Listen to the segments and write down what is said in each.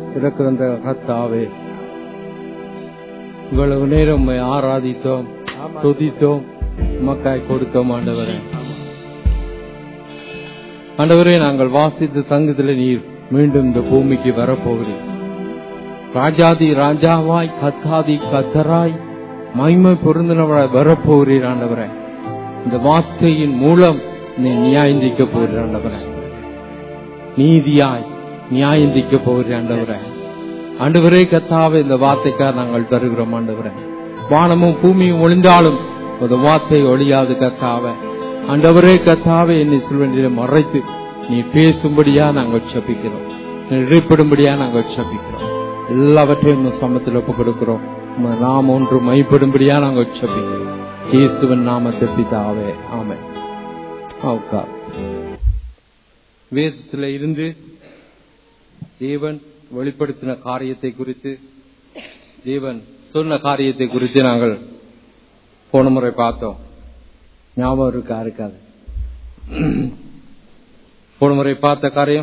இருக்கிற கத்தாவே இவ்வளவு நேரம் உம்மை ஆராதித்தோம் துதித்தோம் மக்காய் கொடுத்தோம் ஆண்டவரே ஆண்டவரே நாங்கள் வாசித்த சங்கத்தில் நீர் மீண்டும் இந்த பூமிக்கு வரப்போகிறீர் ராஜாதி ராஜாவாய் கத்தாதி கத்தராய் மகிமை பொருந்தினவராய் வரப்போகிறீர் ஆண்டவரே இந்த வார்த்தையின் மூலம் நீ நியாயந்திக்க போகிறீர் ஆண்டவரே நீதியாய் நியாயந்திக்க போகிறீர் ஆண்டவரே ஆண்டவரே கத்தாவே இந்த வார்த்தைக்காக நாங்கள் தருகிறோம் ஆண்டவரே வானமும் பூமியும் ஒளிந்தாலும் ஒரு வார்த்தை ஒழியாது கத்தாவே ஆண்டவரே கத்தாவே என்னை சொல்வென்றிடம் மறைத்து நீ பேசும்படியா நாங்கள் சபிக்கிறோம் நீ இடைப்படும்படியா நாங்கள் சபிக்கிறோம் எல்லாவற்றையும் உம் சமத்தில் ஒப்புக் கொடுக்கிறோம் உம்மை நாம் ஒன்று மைப்படும்படியா நாங்கள் சபிக்கிறோம் இயேசுவின் நாமத்தை பிதாவே ஆமே வேதத்தில் இருந்து தேவன் வெளிப்படுத்தின காரியத்தை குறித்து தேவன் சொன்ன காரியத்தை குறித்து நாங்கள் போன முறை பார்த்தோம் ஞாபகம் இருக்கா இருக்காது போன முறை பார்த்த காரியம்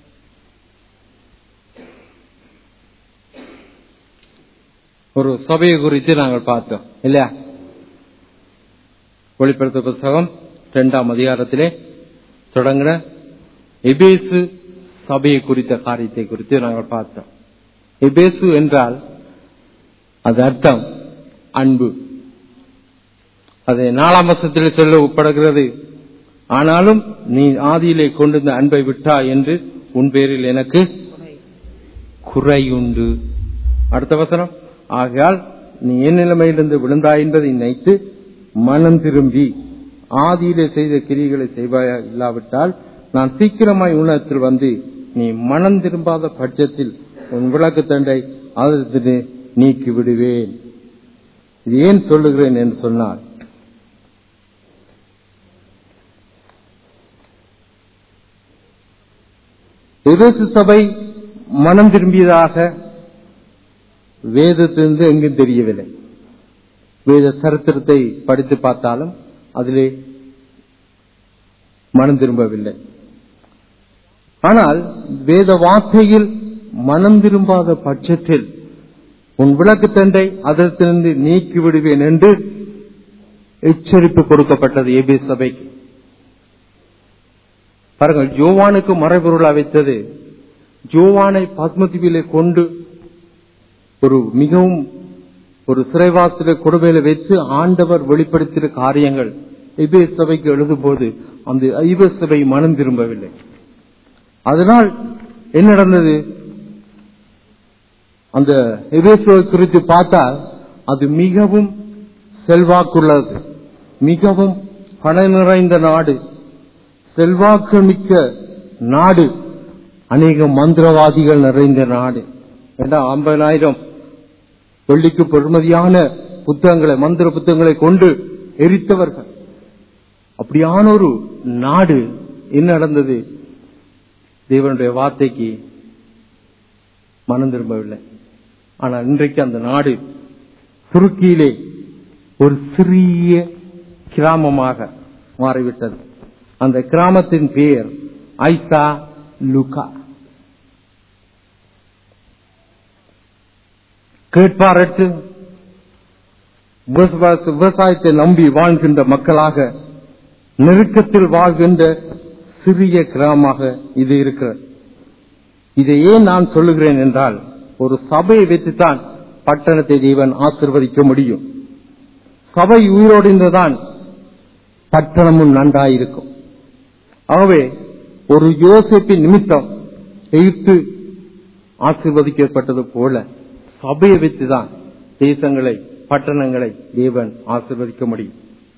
ஒரு சபையை குறித்து நாங்கள் பார்த்தோம் இல்லையா வெளிப்படுத்த புஸ்தகம் இரண்டாம் அதிகாரத்திலே தொடங்கின எபேசு சபையை குறித்த காரியத்தை குறித்து நாங்கள் பார்த்தோம் எபேசு என்றால் அது அர்த்தம் அன்பு அதை நாலாம் வருஷத்தில் சொல்ல உட்படுகிறது ஆனாலும் நீ ஆதியிலே கொண்டிருந்த அன்பை விட்டா என்று உன் பேரில் எனக்கு குறை உண்டு அடுத்த வசனம் ஆகையால் நீ என் நிலைமையிலிருந்து விழுந்தாய் என்பதை நினைத்து மனம் திரும்பி ஆதியிலே செய்த கிரிகளை செய்வாயா இல்லாவிட்டால் நான் சீக்கிரமாய் உணத்தில் வந்து நீ மனம் திரும்பாத பட்சத்தில் உன் விளக்கு தண்டை அதற்கு நீக்கி விடுவேன் இது ஏன் சொல்லுகிறேன் என்று சொன்னால் எபேசு சபை மனம் திரும்பியதாக வேதத்திலிருந்து எங்கும் தெரியவில்லை வேத சரித்திரத்தை படித்து பார்த்தாலும் அதிலே மனம் திரும்பவில்லை ஆனால் வேத வார்த்தையில் மனம் திரும்பாத பட்சத்தில் உன் விளக்கு தண்டை அதற்கிருந்து நீக்கி விடுவேன் என்று எச்சரிப்பு கொடுக்கப்பட்டது ஏபி சபைக்கு பாருங்கள் ஜோவானுக்கு மறைபொருளா வைத்தது ஜோவானை பத்மதிவிலே கொண்டு ஒரு மிகவும் ஒரு சிறைவாசல கொடுமையில வைத்து ஆண்டவர் வெளிப்படுத்திய காரியங்கள் எபே சபைக்கு எழுதும் போது அந்த ஐப சபை மனம் திரும்பவில்லை அதனால் என்ன நடந்தது அந்த எபேசுவை குறித்து பார்த்தால் அது மிகவும் செல்வாக்குள்ளது மிகவும் பண நிறைந்த நாடு செல்வாக்கு மிக்க நாடு அநேக மந்திரவாதிகள் நிறைந்த நாடு ஏன்னா ஐம்பதாயிரம் வெள்ளிக்கு பெருமதியான புத்தகங்களை மந்திர புத்தகங்களை கொண்டு எரித்தவர்கள் அப்படியான ஒரு நாடு என்ன நடந்தது தேவனுடைய வார்த்தைக்கு மனம் திரும்பவில்லை ஆனால் இன்றைக்கு அந்த நாடு துருக்கியிலே ஒரு சிறிய கிராமமாக மாறிவிட்டது அந்த கிராமத்தின் பெயர் ஐசா லுகா கேட்பாரற்று விவசாயத்தை நம்பி வாழ்கின்ற மக்களாக நெருக்கத்தில் வாழ்கின்ற சிறிய கிராமமாக இது இருக்கிறது இதை ஏன் நான் சொல்லுகிறேன் என்றால் ஒரு சபையை வைத்துத்தான் பட்டணத்தை தேவன் ஆசிர்வதிக்க முடியும் சபை உயிரோடு இருந்துதான் பட்டணமும் நன்றாயிருக்கும் ஆகவே ஒரு யோசிப்பின் நிமித்தம் எகிப்து ஆசிர்வதிக்கப்பட்டது போல சபையை வைத்துதான் தேசங்களை பட்டணங்களை தேவன் ஆசிர்வதிக்க முடியும்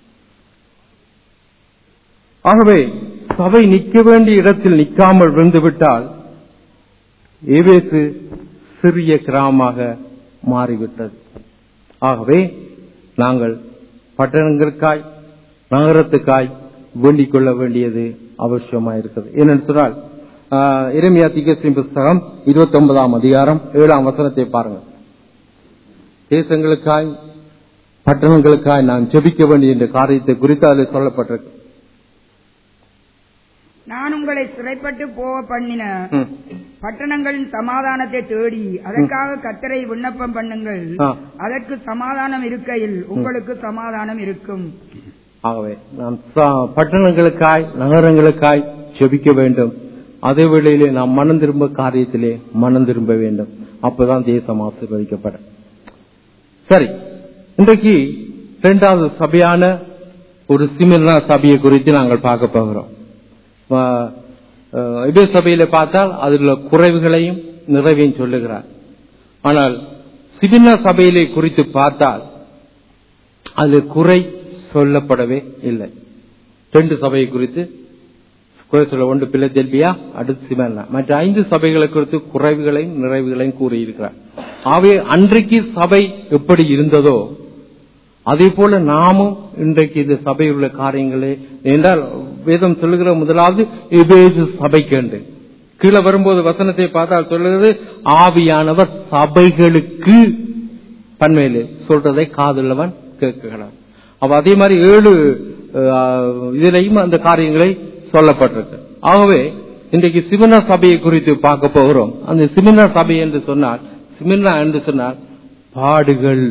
ஆகவே சபை நிற்க வேண்டிய இடத்தில் நிற்காமல் விழுந்துவிட்டால் ஏவேசு சிறிய கிராமமாக மாறிவிட்டது ஆகவே நாங்கள் பட்டணங்களுக்காய் நகரத்துக்காய் வேண்டிக் கொள்ள வேண்டியது அவசியமாயிருக்கிறது ஏனென்று சொன்னால் இறைமையா திகசின் புஸ்தகம் இருபத்தி ஒன்பதாம் அதிகாரம் ஏழாம் வசனத்தை பாருங்கள் தேசங்களுக்காய் பட்டணங்களுக்காய் நான் ஜெபிக்க வேண்டிய இந்த காரியத்தை குறித்து அதில் சொல்லப்பட்டிருக்கு நான் உங்களை சிறைப்பட்டு போக பண்ணின ம். பட்டணங்களின் சமாதானத்தை தேடி அதற்காக கத்தரை விண்ணப்பம் பண்ணுங்கள் ஆ. அதற்கு சமாதானம் இருக்கையில் உங்களுக்கு சமாதானம் இருக்கும் ஆகவே நாம் ச- பட்டணங்களுக்காய் நகரங்களுக்காய் செபிக்க வேண்டும் அதே வேளையிலே நாம் மனம் திரும்ப காரியத்திலே மனம் திரும்ப வேண்டும் அப்பதான் தேசம் ஆசீர்வதிக்கப்படும் சரி இன்றைக்கு இரண்டாவது சபையான ஒரு சிமிர்னா சபையை குறித்து நாங்கள் பார்க்க போகிறோம் ஆஹ், ஆஹ், இதே சபையில பார்த்தால் அதில் குறைவுகளையும் நிறைவையும் சொல்லுகிறார் ஆனால் சிமிர்னா சபையிலே குறித்து பார்த்தால் அது குறை சொல்லப்படவே இல்லை ரெண்டு சபையை குறித்து குறை சொல்ல ஒன்று பிள்ளை அடுத்து சிமர்னா மற்ற ஐந்து சபைகளை குறித்து குறைவுகளையும் நிறைவுகளையும் கூறியிருக்கிறார் ஆகவே அன்றைக்கு சபை எப்படி இருந்ததோ அதே போல நாமும் இன்றைக்கு இந்த சபையில் உள்ள காரியங்களே என்றால் வேதம் சொல்லுகிற முதலாவது எபேசு சபைக்கு கீழே வரும்போது வசனத்தை பார்த்தால் சொல்லுகிறது ஆவியானவர் சபைகளுக்கு பன்மையிலே சொல்றதை காதுள்ளவன் கேட்கிறான் அப்ப அதே மாதிரி ஏழு அஹ், இதிலையும் அந்த காரியங்களை சொல்லப்பட்டிருக்கு ஆகவே இன்றைக்கு சிமினா சபையை குறித்து பார்க்க போகிறோம் அந்த சிமினா சபை என்று சொன்னால் சிமினா என்று சொன்னால் பாடுகள்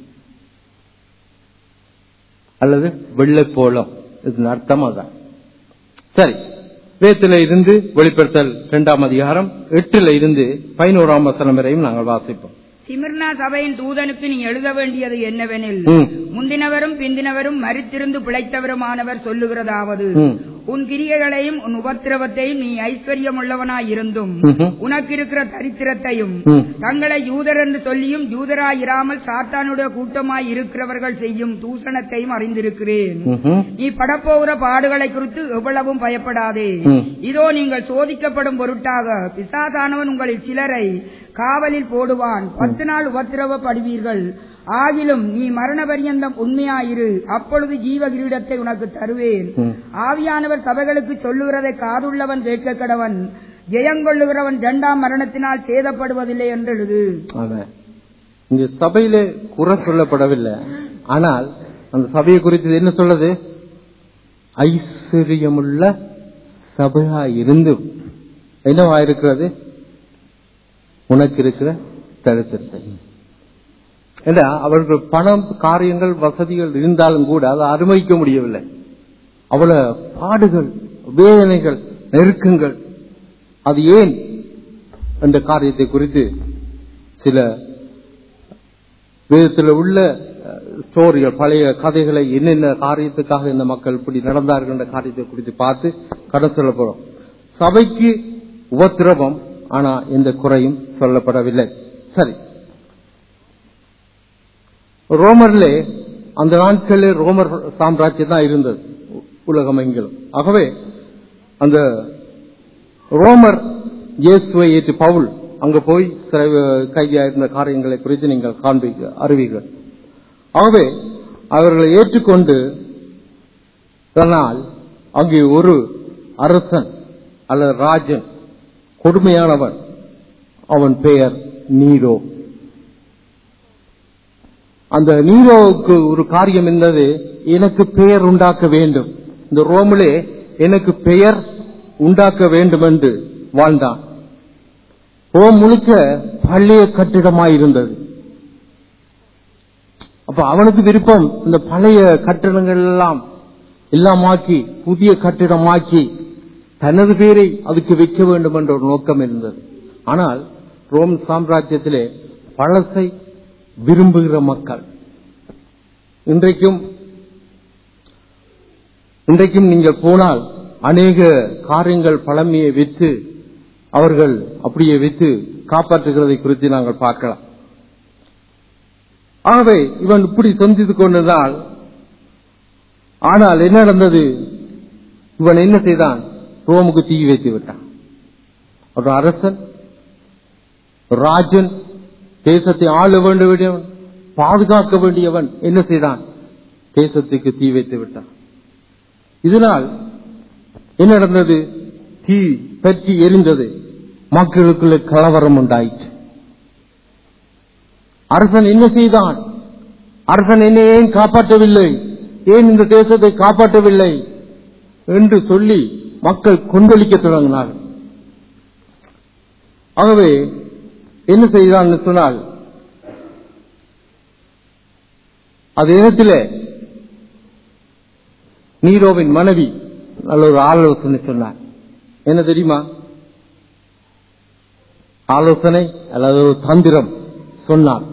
அல்லது வெள்ளைப்போளம் இதன் அர்த்தம் அதான் சரி வேத்தில இருந்து வெளிப்படுத்தல் இரண்டாம் அதிகாரம் எட்டுல இருந்து பதினோராம் வசனம் வரையும் நாங்கள் வாசிப்போம் சிமிர்னா சபையின் தூதனுக்கு நீ எழுத வேண்டியது என்னவெனில் ம். முந்தினவரும் பிந்தினவரும் மறித்திருந்து பிழைத்தவருமானவர் சொல்லுகிறதாவது ம். உன் கிரியைகளையும் உன் உபத்திரவத்தையும் நீ ஐஸ்வர்யமுள்ளவனாய் இருந்தும் ம்ஹும். உனக்கு இருக்கிற தரித்திரத்தையும் ம். தங்களை யூதர் என்று சொல்லியும் யூதராய் இராமல் சாத்தானுடைய கூட்டமாய் இருக்கிறவர்கள் செய்யும் தூஷணத்தையும் அறிந்திருக்கிறேன் ம்ஹும். நீ படப்போகிற பாடுகளை குறித்து எவ்வளவும் பயப்படாதே ம். இதோ நீங்கள் சோதிக்கப்படும் பொருட்டாக பிசாசானவன் உங்களில் சிலரை காவலில் போடுவான் பத்து நாள் உபத்திரவப்படுவீர்கள் ஆகிலும் நீ மரண பரியந்தம் உண்மையாயிரு அப்பொழுது ஜீவ கிரீடத்தை உனக்கு தருவேன் ம். ஆவியானவர் சபைகளுக்கு சொல்லுகிறதை காதுள்ளவன் கேட்க கடவன் ஜெயங்கொள்ளுகிறவன் இரண்டாம் மரணத்தினால் சேதப்படுவதில்லை என்று எழுது ஆமென். இங்க சபையிலே குறை சொல்லப்படவில்லை ஆனால் அந்த சபையை குறித்து என்ன சொல்றது ஐஸ்வர்யமுள்ள சபையா இருந்து என்னவா இருக்கிறது உனக்கு இருக்கிற தரித்திரத்தை ஏன்னா அவர்கள் பணம் காரியங்கள் வசதிகள் இருந்தாலும் கூட அதை அனுமதிக்க முடியவில்லை அவ்வளவு பாடுகள் வேதனைகள் நெருக்கங்கள் அது ஏன் என்ற காரியத்தை குறித்து சில வேதத்தில் உள்ள அஹ், ஸ்டோரிகள் பழைய கதைகளை என்னென்ன காரியத்துக்காக இந்த மக்கள் இப்படி நடந்தார்கள் என்ற காரியத்தை குறித்து பார்த்து கடன் சொல்ல போறோம் சபைக்கு உபத்திரவம் ஆனா எந்த குறையும் சொல்லப்படவில்லை சரி ரோமர்லே அந்த நாட்களில் ரோமர் சாம்ராஜ்யம் தான் இருந்தது உ- உலகம் எங்கிலும் ஆகவே அந்த ரோமர் இயேசுவை ஏற்று பவுல் அங்க போய் சிறை கைதியா இருந்த காரியங்களை குறித்து நீங்கள் காண்பீங்க அறிவீர்கள் ஆகவே அவர்களை ஏற்றுக்கொண்டு அதனால் அங்கே ஒரு அரசன் அல்லது ராஜன் கொடுமையானவன் அவன் பெயர் நீரோ அந்த நீரோவுக்கு ஒரு காரியம் இருந்தது எனக்கு பெயர் உண்டாக்க வேண்டும் இந்த ரோமிலே எனக்கு பெயர் உண்டாக்க வேண்டும் என்று வாழ்ந்தான் ரோம் முழுக்க பழைய கட்டிடமாயிருந்தது அப்ப அவனுக்கு விருப்பம் இந்த பழைய கட்டிடங்கள் எல்லாம் எல்லாமாக்கி புதிய கட்டிடமாக்கி தனது பேரை அதுக்கு வைக்க வேண்டும் என்ற ஒரு நோக்கம் இருந்தது ஆனால் ரோம் சாம்ராஜ்யத்திலே பழசை விரும்புகிற மக்கள் இன்றைக்கும் இன்றைக்கும் நீங்கள் போனால் அநேக காரியங்கள் பழமையை விற்று அவர்கள் அப்படியே விற்று காப்பாற்றுகிறதை குறித்து நாங்கள் பார்க்கலாம் ஆகவே இவன் இப்படி சொந்தித்துக் கொண்டிருந்தால் ஆனால் என்ன நடந்தது இவன் என்ன செய்தான் ரோமுக்கு தீ வைத்து விட்டான் ஒரு அரசன் ராஜன் தேசத்தை ஆள வேண்ட வேண்டியவன் பாதுகாக்க வேண்டியவன் என்ன செய்தான் தேசத்துக்கு தீ வைத்து விட்டான் இதனால் என்ன நடந்தது தீ பற்றி எரிந்தது மக்களுக்குள்ள கலவரம் உண்டாயிற்று அரசன் என்ன செய்தான் அரசன் என்னை ஏன் காப்பாற்றவில்லை ஏன் இந்த தேசத்தை காப்பாற்றவில்லை என்று சொல்லி மக்கள் கொந்தளிக்க தொடங்கினார்கள் ஆகவே என்ன செய்தான்னு சொன்னால் அதே நேரத்தில் நீரோவின் மனைவி நல்ல ஒரு ஆலோசனை சொன்னார் என்ன தெரியுமா ஆலோசனை அல்லது ஒரு தந்திரம் சொன்னார்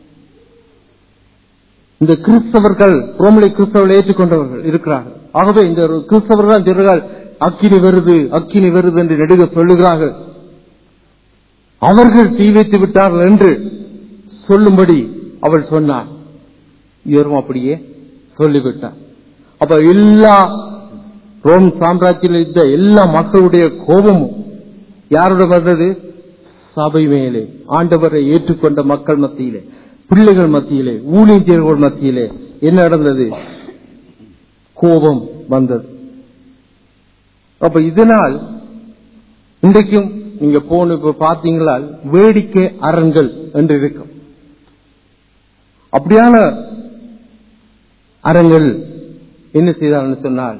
இந்த கிறிஸ்தவர்கள் ரோமலை கிறிஸ்தவர்கள் ஏற்றுக்கொண்டவர்கள் இருக்கிறார்கள் ஆகவே இந்த ஒரு கிறிஸ்தவர்கள் சொல்றார்கள் அக்கினி வருது அக்கினி வருது என்று நெடுக சொல்லுகிறார்கள் அவர்கள் தீ வைத்து விட்டார்கள் என்று சொல்லும்படி அவள் சொன்னார் இவரும் அப்படியே சொல்லிவிட்டார் அப்ப எல்லா ரோம் சாம்ராஜ்யத்தில் இருந்த எல்லா மக்களுடைய கோபமும் யாரோட வந்தது சபை மேலே ஆண்டவரை ஏற்றுக்கொண்ட மக்கள் மத்தியிலே பிள்ளைகள் மத்தியிலே ஊழியர்கள் மத்தியிலே என்ன நடந்தது கோபம் வந்தது அப்ப இதனால் இன்றைக்கும் நீங்க போன இப்ப பாத்தீங்களா வேடிக்கை அரண்கள் என்று இருக்கும் அப்படியான அரண்கள் என்ன செய்தார்னு சொன்னால்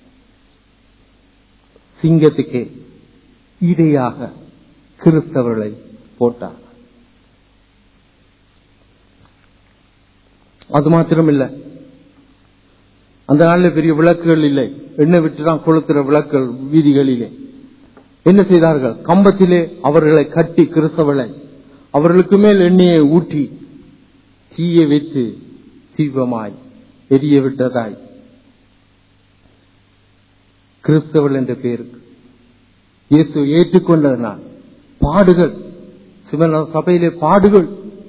சிங்கத்துக்கு இடையாக கிறிஸ்தவர்களை போட்டார் அது மாத்திரம் இல்ல அந்த நாளில் பெரிய விளக்குகள் இல்லை எண்ணெய் விட்டுதான் கொளுத்துற விளக்குகள் வீதிகளிலே என்ன செய்தார்கள் கம்பத்திலே அவர்களை கட்டி கிறிஸ்தவர்களை அவர்களுக்கு மேல் எண்ணெயை ஊற்றி தீயை வைத்து தீபமாய் எரிய விட்டதாய் கிறிஸ்தவர்கள் என்ற பெயருக்கு இயேசு ஏற்றுக்கொண்டதனால் பாடுகள் சிவன சபையிலே பாடுகள்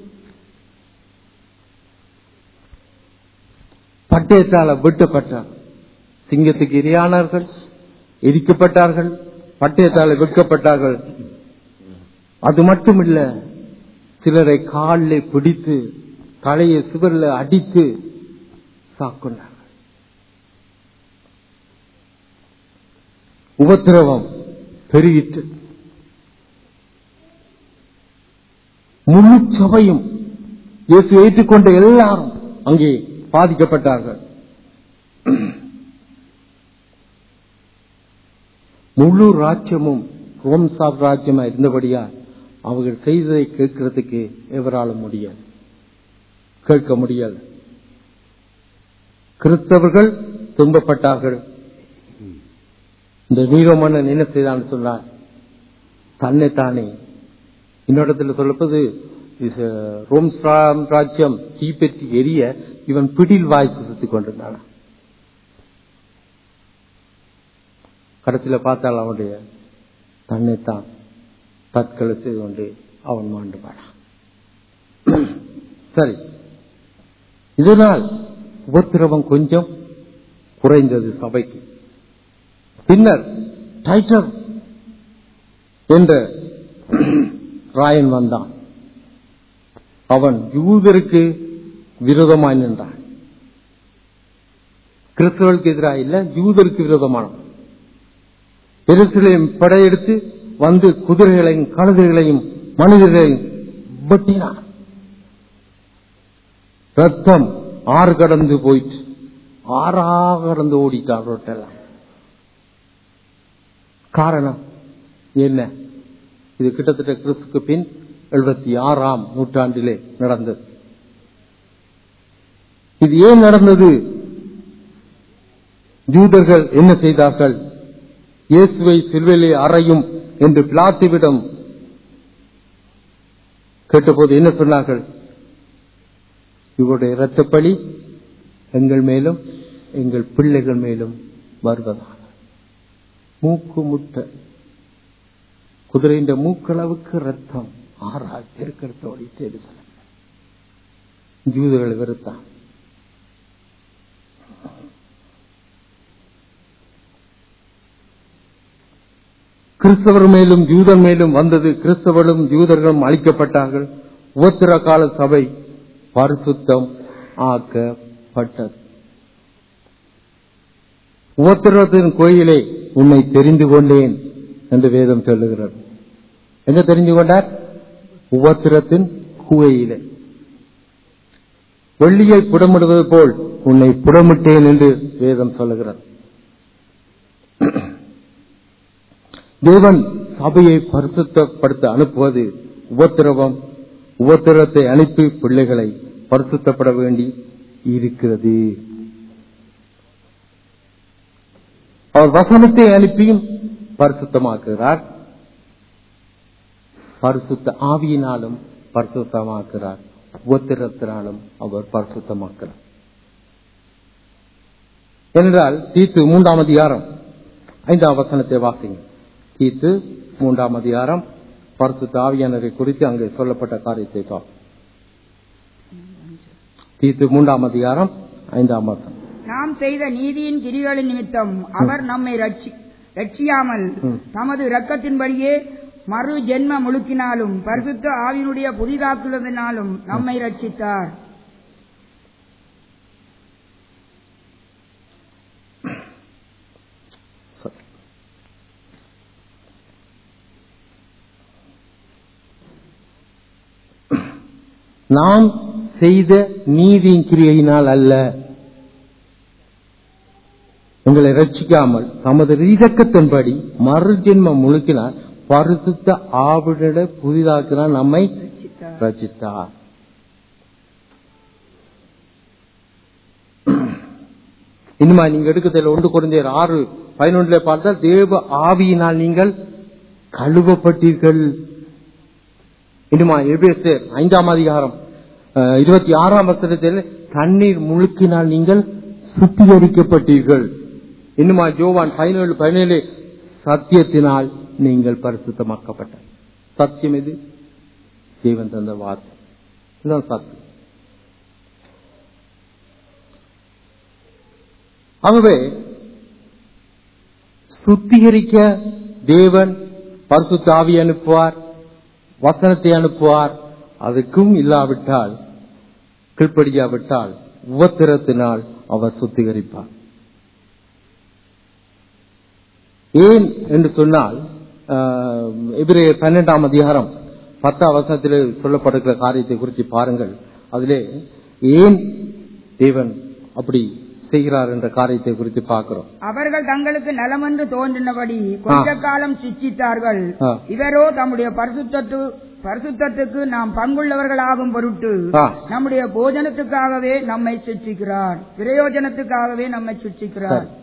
பட்டயத்தால வெட்டப்பட்டார் சிங்கத்துக்கு இரையானார்கள் எரிக்கப்பட்டார்கள் பட்டயத்தால வெட்கப்பட்டார்கள் அது மட்டுமில்ல சிலரை காலில் பிடித்து தலையை சுவரில் அடித்து சாக்குனார்கள் உபத்திரவம் பெருகிற்று முழு சபையும் இயேசு ஏற்றுக்கொண்ட எல்லாரும் அங்கே பாதிக்கப்பட்டார்கள் முழு ராஜ்யமும் ரோம் சாம்ராஜ்யமா இருந்தபடியால் அவர்கள் செய்ததை கேட்கறதுக்கு எவராலும் முடியாது கேட்க முடியாது கிறிஸ்தவர்கள் துன்பப்பட்டார்கள் இந்த நீரோ மன்னன் என்ன செய்தான் சொன்னார் தன்னைத்தானே இன்னொரு சொல்லப்பது ரோம் சாம்ராஜ்யம் தீப்பற்றி எரிய இவன் பிடில் வாய்க்கு சுத்திக் கொண்டிருந்தான் கடைசியில் பார்த்தால் அவனுடைய தன்னைத்தான் தற்கொலை செய்து கொண்டு அவன் மாண்டு பாடான் சரி இதனால் உபத்திரவம் கொஞ்சம் குறைந்தது சபைக்கு பின்னர் டைட்டர் என்ற ராயன் வந்தான் அவன் யூதருக்கு விரோதமாய் நின்றான் கிறிஸ்தவர்களுக்கு எதிராக இல்ல யூதருக்கு விரோதமானவன் எருசலேம் படையெடுத்து வந்து குதிரைகளையும் கழுதைகளையும் மனிதர்களையும் வெட்டினான் ரத்தம் ஆறு கடந்து போயிட்டு ஆறா கடந்து ஓடிட்டான் ரோட்டெல்லாம் காரணம் என்ன இது கிட்டத்தட்ட கிறிஸ்துக்கு பின் எழுபத்தி ஆறாம் நூற்றாண்டிலே நடந்தது இது ஏன் நடந்தது ஜூதர்கள் என்ன செய்தார்கள் இயேசுவை சில்வையிலே அறையும் என்று பிளாத்துவிடம் கேட்டபோது என்ன சொன்னார்கள் இவருடைய இரத்தப்பழி எங்கள் மேலும் எங்கள் பிள்ளைகள் மேலும் வருவதாக மூக்கு முட்டை குதிரையின் மூக்களவுக்கு ரத்தம் ஆறா பெருக்கிறதோடி செய்து ஜூதர்களை வெறுத்தான் கிறிஸ்தவர் மேலும் யூதன் மேலும் வந்தது கிறிஸ்தவர்களும் யூதர்களும் அழிக்கப்பட்டார்கள் உபத்திர கால சபை பரிசுத்தம் ஆக்கப்பட்டது உபத்திரத்தின் கோயிலே உன்னை தெரிந்து கொண்டேன் என்று வேதம் சொல்லுகிறது எங்க தெரிந்து கொண்டார் உபத்திரத்தின் குவையிலே வெள்ளியை புடமிடுவது போல் உன்னை புடமிட்டேன் என்று வேதம் சொல்லுகிறது தேவன் சபையை பரிசுத்தப்படுத்த அனுப்புவது உபத்திரவம் உபத்திரத்தை அனுப்பி பிள்ளைகளை பரிசுத்தப்பட வேண்டி இருக்கிறது அவர் வசனத்தை அனுப்பியும் பரிசுத்தமாக்குகிறார் பரிசுத்த ஆவியினாலும் பரிசுத்தமாக்குறார் உபத்திரத்தினாலும் அவர் பரிசுத்தமாக்குறார் என்றால் தீத்து மூன்றாம் அதிகாரம் ஐந்தாம் வசனத்தை வாசிங்க தீத்து மூன்றாம் அதிகாரம் பரிசுத்த ஆவியானரை குறித்து அங்கே சொல்லப்பட்ட காரியத்தை பார்ப்போம் தீத்து மூன்றாம் அதிகாரம் ஐந்தாம் வசனம் நாம் செய்த நீதியின் கிரிகளின் நிமித்தம் அவர் நம்மை ரட்சி- ரட்சியாமல் ம். தமது இரக்கத்தின்படியே மறு ஜென்ம முழுக்கினாலும் பரிசுத்த ஆவியினுடைய புதிதாக்குவதனாலும் நம்மை ரட்சித்தார் சரி. நாம் செய்த நீதியின் கிரியையினால் அல்ல உங்களை ரட்சிக்காமல் தமது இரக்கத்தின்படி மறுஜென்மம் முழுக்கினார் பரிசுத்த ஆவிட புதிதாக்கினால் நம்மை ரட்சித்தார் ரச்சித்தார் இனிமா நீங்க எடுக்கத்தில் ஒன்று குறைஞ்சர் ஆறு பதினொன்றுல பார்த்தால் தேவ ஆவியினால் நீங்கள் கழுவப்பட்டீர்கள் இனிமா எபேசர் ஐந்தாம் அதிகாரம் அஹ், இருபத்தி ஆறாம் வசனத்தில் தண்ணீர் முழுக்கினால் நீங்கள் சுத்திகரிக்கப்பட்டீர்கள் இன்னுமா ஜோவான் பதினேழு பதினேழு சத்தியத்தினால் நீங்கள் பரிசுத்தமாக்கப்பட்ட சத்தியம் எது தேவன் தந்த வார்த்தை இதுதான் சத்தியம் ஆகவே சுத்திகரிக்க தேவன் பரிசுத்த ஆவி அனுப்புவார் வசனத்தை அனுப்புவார் அதுக்கும் இல்லாவிட்டால் கீழ்ப்படியாவிட்டால் உபத்திரத்தினால் அவர் சுத்திகரிப்பார் ஏன் என்று சொன்னால் எபிரேயர் பன்னெண்டாம் அதிகாரம் பத்தாம் வசனத்தில் சொல்லப்படுகிற காரியத்தை குறித்து பாருங்கள் அதிலே ஏன் தேவன் அப்படி செய்கிறார் என்ற காரியத்தை குறித்து பார்க்கிறோம் அவர்கள் தங்களுக்கு நலமென்று தோன்றினபடி கொஞ்ச காலம் சிச்சித்தார்கள் ஆ. இவரோ தம்முடைய பரிசுத்தத்து பரிசுத்தத்துக்கு நாம் பங்குள்ளவர்களாகும் பொருட்டு ஆ. நம்முடைய போஜனத்துக்காகவே நம்மை சிற்றிக்கிறார் பிரயோஜனத்துக்காகவே நம்மை சிற்றிக்கிறார் சரி.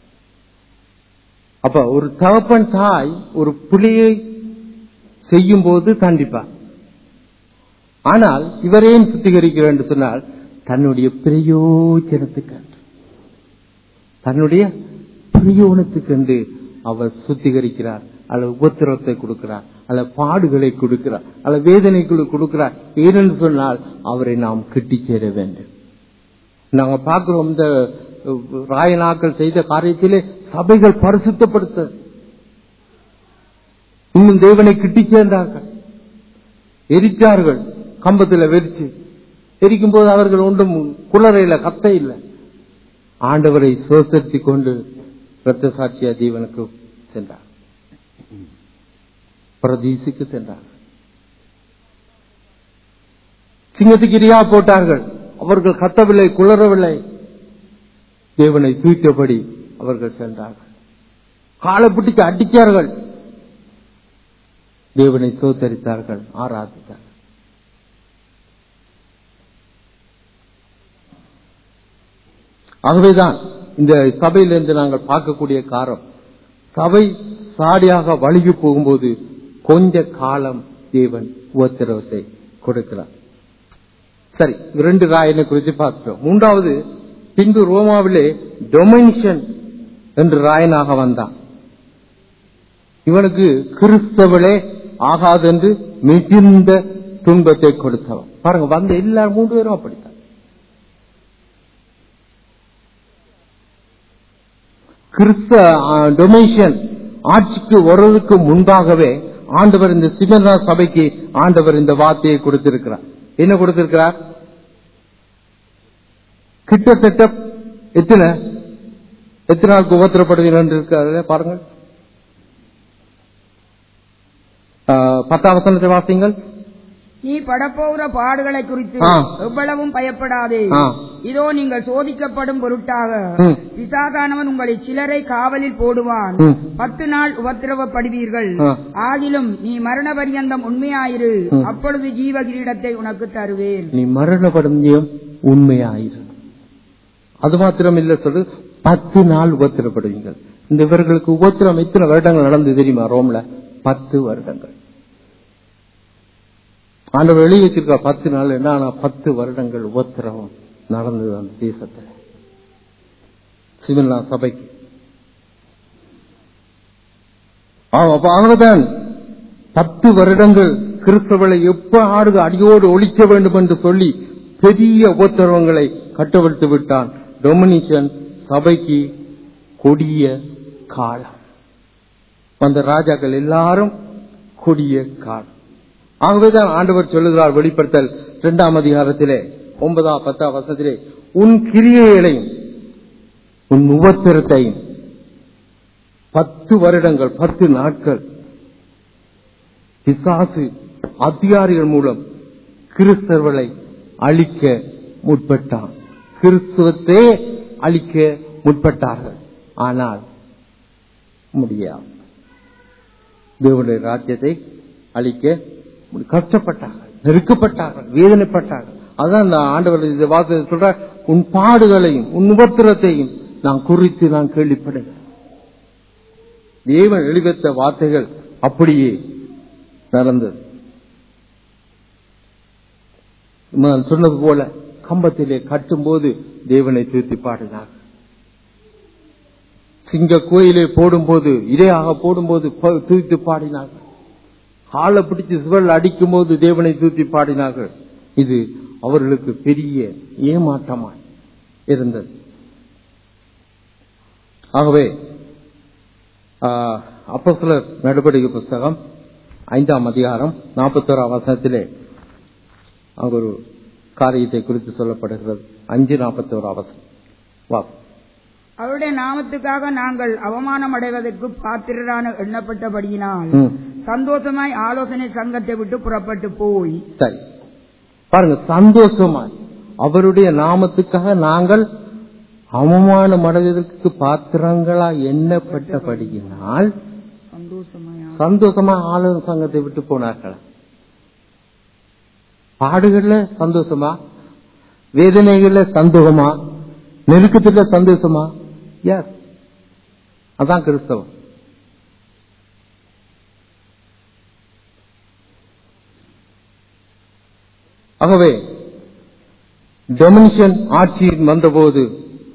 அப்ப ஒரு தகப்பன் தாய் ஒரு பிள்ளையை செய்யும் போது தண்டிப்பார் ஆனால் இவரேன் சுத்திகரிக்கிறார் என்று சொன்னால் தன்னுடைய பிரயோஜனத்துக்கு தன்னுடைய பிரயோஜனத்துக்கு அவர் சுத்திகரிக்கிறார் அல்ல உபத்திரத்தை கொடுக்கிறார் அல்ல பாடுகளை கொடுக்கிறார் அல்ல வேதனைகளை கொடுக்கிறார் ஏனென்று சொன்னால் அவரை நாம் கிட்டிச் சேர வேண்டும் நாங்க பார்க்கிறோம் இந்த அஹ், ராயனாக்கள் செய்த காரியத்திலே சபைகள் பரிசுத்தப்படுத்த இன்னும் தேவனை கிட்டிச் சேர்ந்தார்கள் எரித்தார்கள் கம்பத்தில் வெறிச்சு எரிக்கும் போது அவர்கள் ஒன்றும் குளறையில கத்த இல்லை ஆண்டவரை சோசரித்து கொண்டு இரத்த சாட்சியா ஜீவனுக்கு சென்றார் பிரதீசுக்கு சென்றார் சிங்கத்துக்கு இரியா போட்டார்கள் அவர்கள் கத்தவில்லை குளறவில்லை தேவனை தூக்கியபடி அவர்கள் சென்றார்கள் காலை பிடிச்சு அடித்தார்கள் தேவனை சோத்தரித்தார்கள் ஆராதித்தார்கள் ஆகவேதான் இந்த சபையிலிருந்து நாங்கள் பார்க்கக்கூடிய காரம் சபை சாடியாக வழுகி போகும்போது கொஞ்ச காலம் தேவன் உபத்திரவத்தை கொடுக்கிறார் சரி இரண்டு ராயனை குறித்து பார்க்கிறோம் மூன்றாவது பின்பு ரோமாவிலே டொமினிஷன் என்று ராயனாக வந்தான் இவனுக்கு கிறிஸ்தவளே ஆகாது என்று மிகுந்த துன்பத்தை கொடுத்தவன் பாருங்க வந்த எல்லாரும் மூன்று பேரும் அப்படித்தான் கிறிஸ்த டொமிஷன் ஆட்சிக்கு வருவதற்கு முன்பாகவே ஆண்டவர் இந்த சிவனா சபைக்கு ஆண்டவர் இந்த வார்த்தையை கொடுத்திருக்கிறார் என்ன கொடுத்திருக்கிறார் கிட்டத்தட்ட எத்தனை எத்தனை நாளுக்கு உபத்திரப்படுவீர்கள் இருக்காரு பாருங்கள் ஆ, பத்தாம் வசனத்தை வாசிங்கள் நீ படப்போகிற பாடுகளை குறித்து ஆ. எவ்வளவும் பயப்படாதே ஆ. இதோ நீங்கள் சோதிக்கப்படும் பொருட்டாக ம். பிசாதானவன் உங்களை சிலரை காவலில் போடுவான் ம். பத்து நாள் உபத்திரவப்படுவீர்கள் ஆ. ஆகிலும் நீ மரண பரியந்தம் உண்மையாயிரு ம். அப்பொழுது ஜீவ கிரீடத்தை உனக்கு தருவேன் நீ மரணப்படும் உண்மையாயிரு அது மாத்திரம் இல்ல சொல்லு பத்து நாள் உபத்திரப்படுவீங்கள் இந்த இவர்களுக்கு உபத்திரம் எத்தனை வருடங்கள் நடந்து தெரியுமா ரோம்ல பத்து வருடங்கள் ஆண்டவர் எழுதி வச்சிருக்கா பத்து நாள் என்ன ஆனா பத்து வருடங்கள் உபத்திரவம் நடந்தது அந்த தேசத்துல சிவன்லா சபைக்கு ஆமா, அப்ப அவங்கதான் பத்து வருடங்கள் கிறிஸ்தவர்களை எப்ப ஆடுக அடியோடு ஒழிக்க வேண்டும் என்று சொல்லி பெரிய உபத்திரவங்களை கட்டவிழ்த்து விட்டான் டொமினிஷன் சபைக்கு கொடிய காலம் அந்த ராஜாக்கள் எல்லாரும் கொடிய காலம் ஆகவேதான் ஆண்டவர் சொல்லுகிறார் வெளிப்படுத்தல் இரண்டாம் அதிகாரத்திலே ஒன்பதாம் பத்தாம் வருஷத்திலே உன் கிரியைகளையும் உன் உபத்திரத்தையும் பத்து வருடங்கள் பத்து நாட்கள் பிசாசு அதிகாரிகள் மூலம் கிறிஸ்தவர்களை அழிக்க முற்பட்டான் கிறிஸ்துவத்தை அழிக்க முற்பட்டார்கள் ஆனால் முடியாது தேவனுடைய ராஜ்யத்தை அழிக்க முடி- கஷ்டப்பட்டார்கள் நெருக்கப்பட்டார்கள் வேதனைப்பட்டார்கள் அதான் இந்த ஆண்டவர் இந்த வார்த்தை சொல்ற உன் பாடுகளையும் உன் உபத்திரத்தையும் நான் குறித்து நான் கேள்விப்படுகிறேன் தேவன் எழுதித்த வார்த்தைகள் அப்படியே நடந்தது நான் சொன்னது போல கம்பத்திலே கட்டும்போது தேவனை தூத்தி பாடினார் சிங்க கோயிலை போடும்போது இரையாக போடும்போது ப- தூத்தி பாடினார்கள் காலை பிடிச்சு சிவல் அடிக்கும் போது தேவனை தூத்தி பாடினார்கள் இது அவர்களுக்கு பெரிய ஏமாற்றமாய் இருந்தது ஆகவே அப்போ சிலர் நடவடிக்கை புஸ்தகம் ஐந்தாம் அதிகாரம் நாற்பத்தோராம் வசனத்திலே அங்கு ஒரு காரியத்தை குறித்து சொல்லப்படுகிறது அஞ்சு நாற்பத்தோராம் வசனம் வாசம் அவருடைய நாமத்துக்காக நாங்கள் அவமானம் அடைவதற்கு பாத்திரரான எண்ணப்பட்டபடியினால் ம். சந்தோஷமாய் ஆலோசனை சங்கத்தை விட்டு புறப்பட்டு போய் சரி பாருங்க சந்தோஷமா அவருடைய நாமத்துக்காக நாங்கள் அவமானம் அடைவதற்கு பாத்திரங்களா எண்ணப்பட்டபடியினால் சந்தோஷமாய் சந்தோஷமா ஆளுநர் சங்கத்தை விட்டு போனார்கள் பாடுகள்ல சந்தோஷமா வேதனைகள்ல சந்தோகமா நெருக்கத்துல சந்தோஷமா எஸ் அதான் கிறிஸ்தவம் ஆகவே டொமினிஷன் ஆட்சியில் வந்தபோது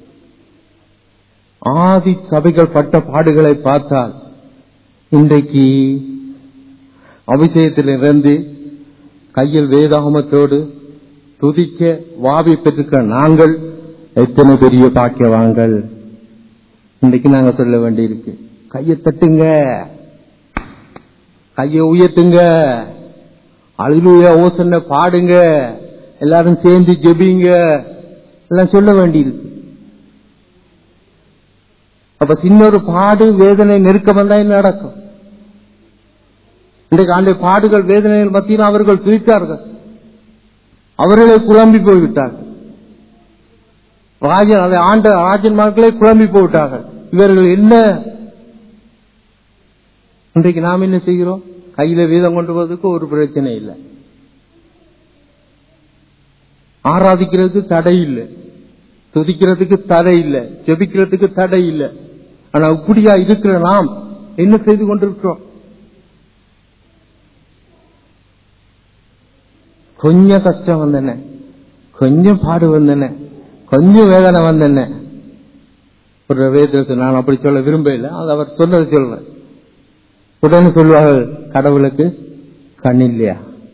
ஆதி சபைகள் பட்ட பாடுகளை பார்த்தால் இன்றைக்கு அபிஷேகத்திலிருந்து கையில் வேதாகமத்தோடு துதிக்க வாவி பெற்றிருக்க நாங்கள் எத்தனை பெரிய பாக்கியவான்கள் இன்றைக்கு நாங்க சொல்ல வேண்டியிருக்கு கையை தட்டுங்க கையை உயர்த்துங்க அழுலுயா ஓசன்ன பாடுங்க எல்லாரும் சேர்ந்து ஜெபிங்க எல்லாம் சொல்ல வேண்டியிருக்கு அப்ப சின்ன ஒரு பாடு வேதனை நெருக்கம் வந்தா என்ன நடக்கும் இன்றைக்கு ஆண்டு பாடுகள் வேதனைகள் மத்தியில் அவர்கள் பிரித்தார்கள் அவர்களே குழம்பி போய்விட்டார்கள் ராஜன் அதை ஆண்ட ராஜன் மக்களே குழம்பி போய்விட்டார்கள் இவர்கள் என்ன இன்றைக்கு நாம் என்ன செய்கிறோம் கையில வீதம் கொண்டு போவதற்கு ஒரு பிரச்சனை இல்லை ஆராதிக்கிறதுக்கு தடை இல்லை துதிக்கிறதுக்கு தடை இல்லை ஜெபிக்கிறதுக்கு தடை இல்லை ஆனா இப்படியா இருக்கிற நாம் என்ன செய்து கொண்டிருக்கிறோம் கொஞ்சம் கஷ்டம் வந்தன கொஞ்சம் பாடு வந்தன கொஞ்சம் வேதனை வந்தன ஒரு வேதத்தில் நான் அப்படி சொல்ல விரும்பல அது அவர் சொன்னது சொல்றேன் உடனே சொல்வார்கள் கடவுளுக்கு கண் இல்லையா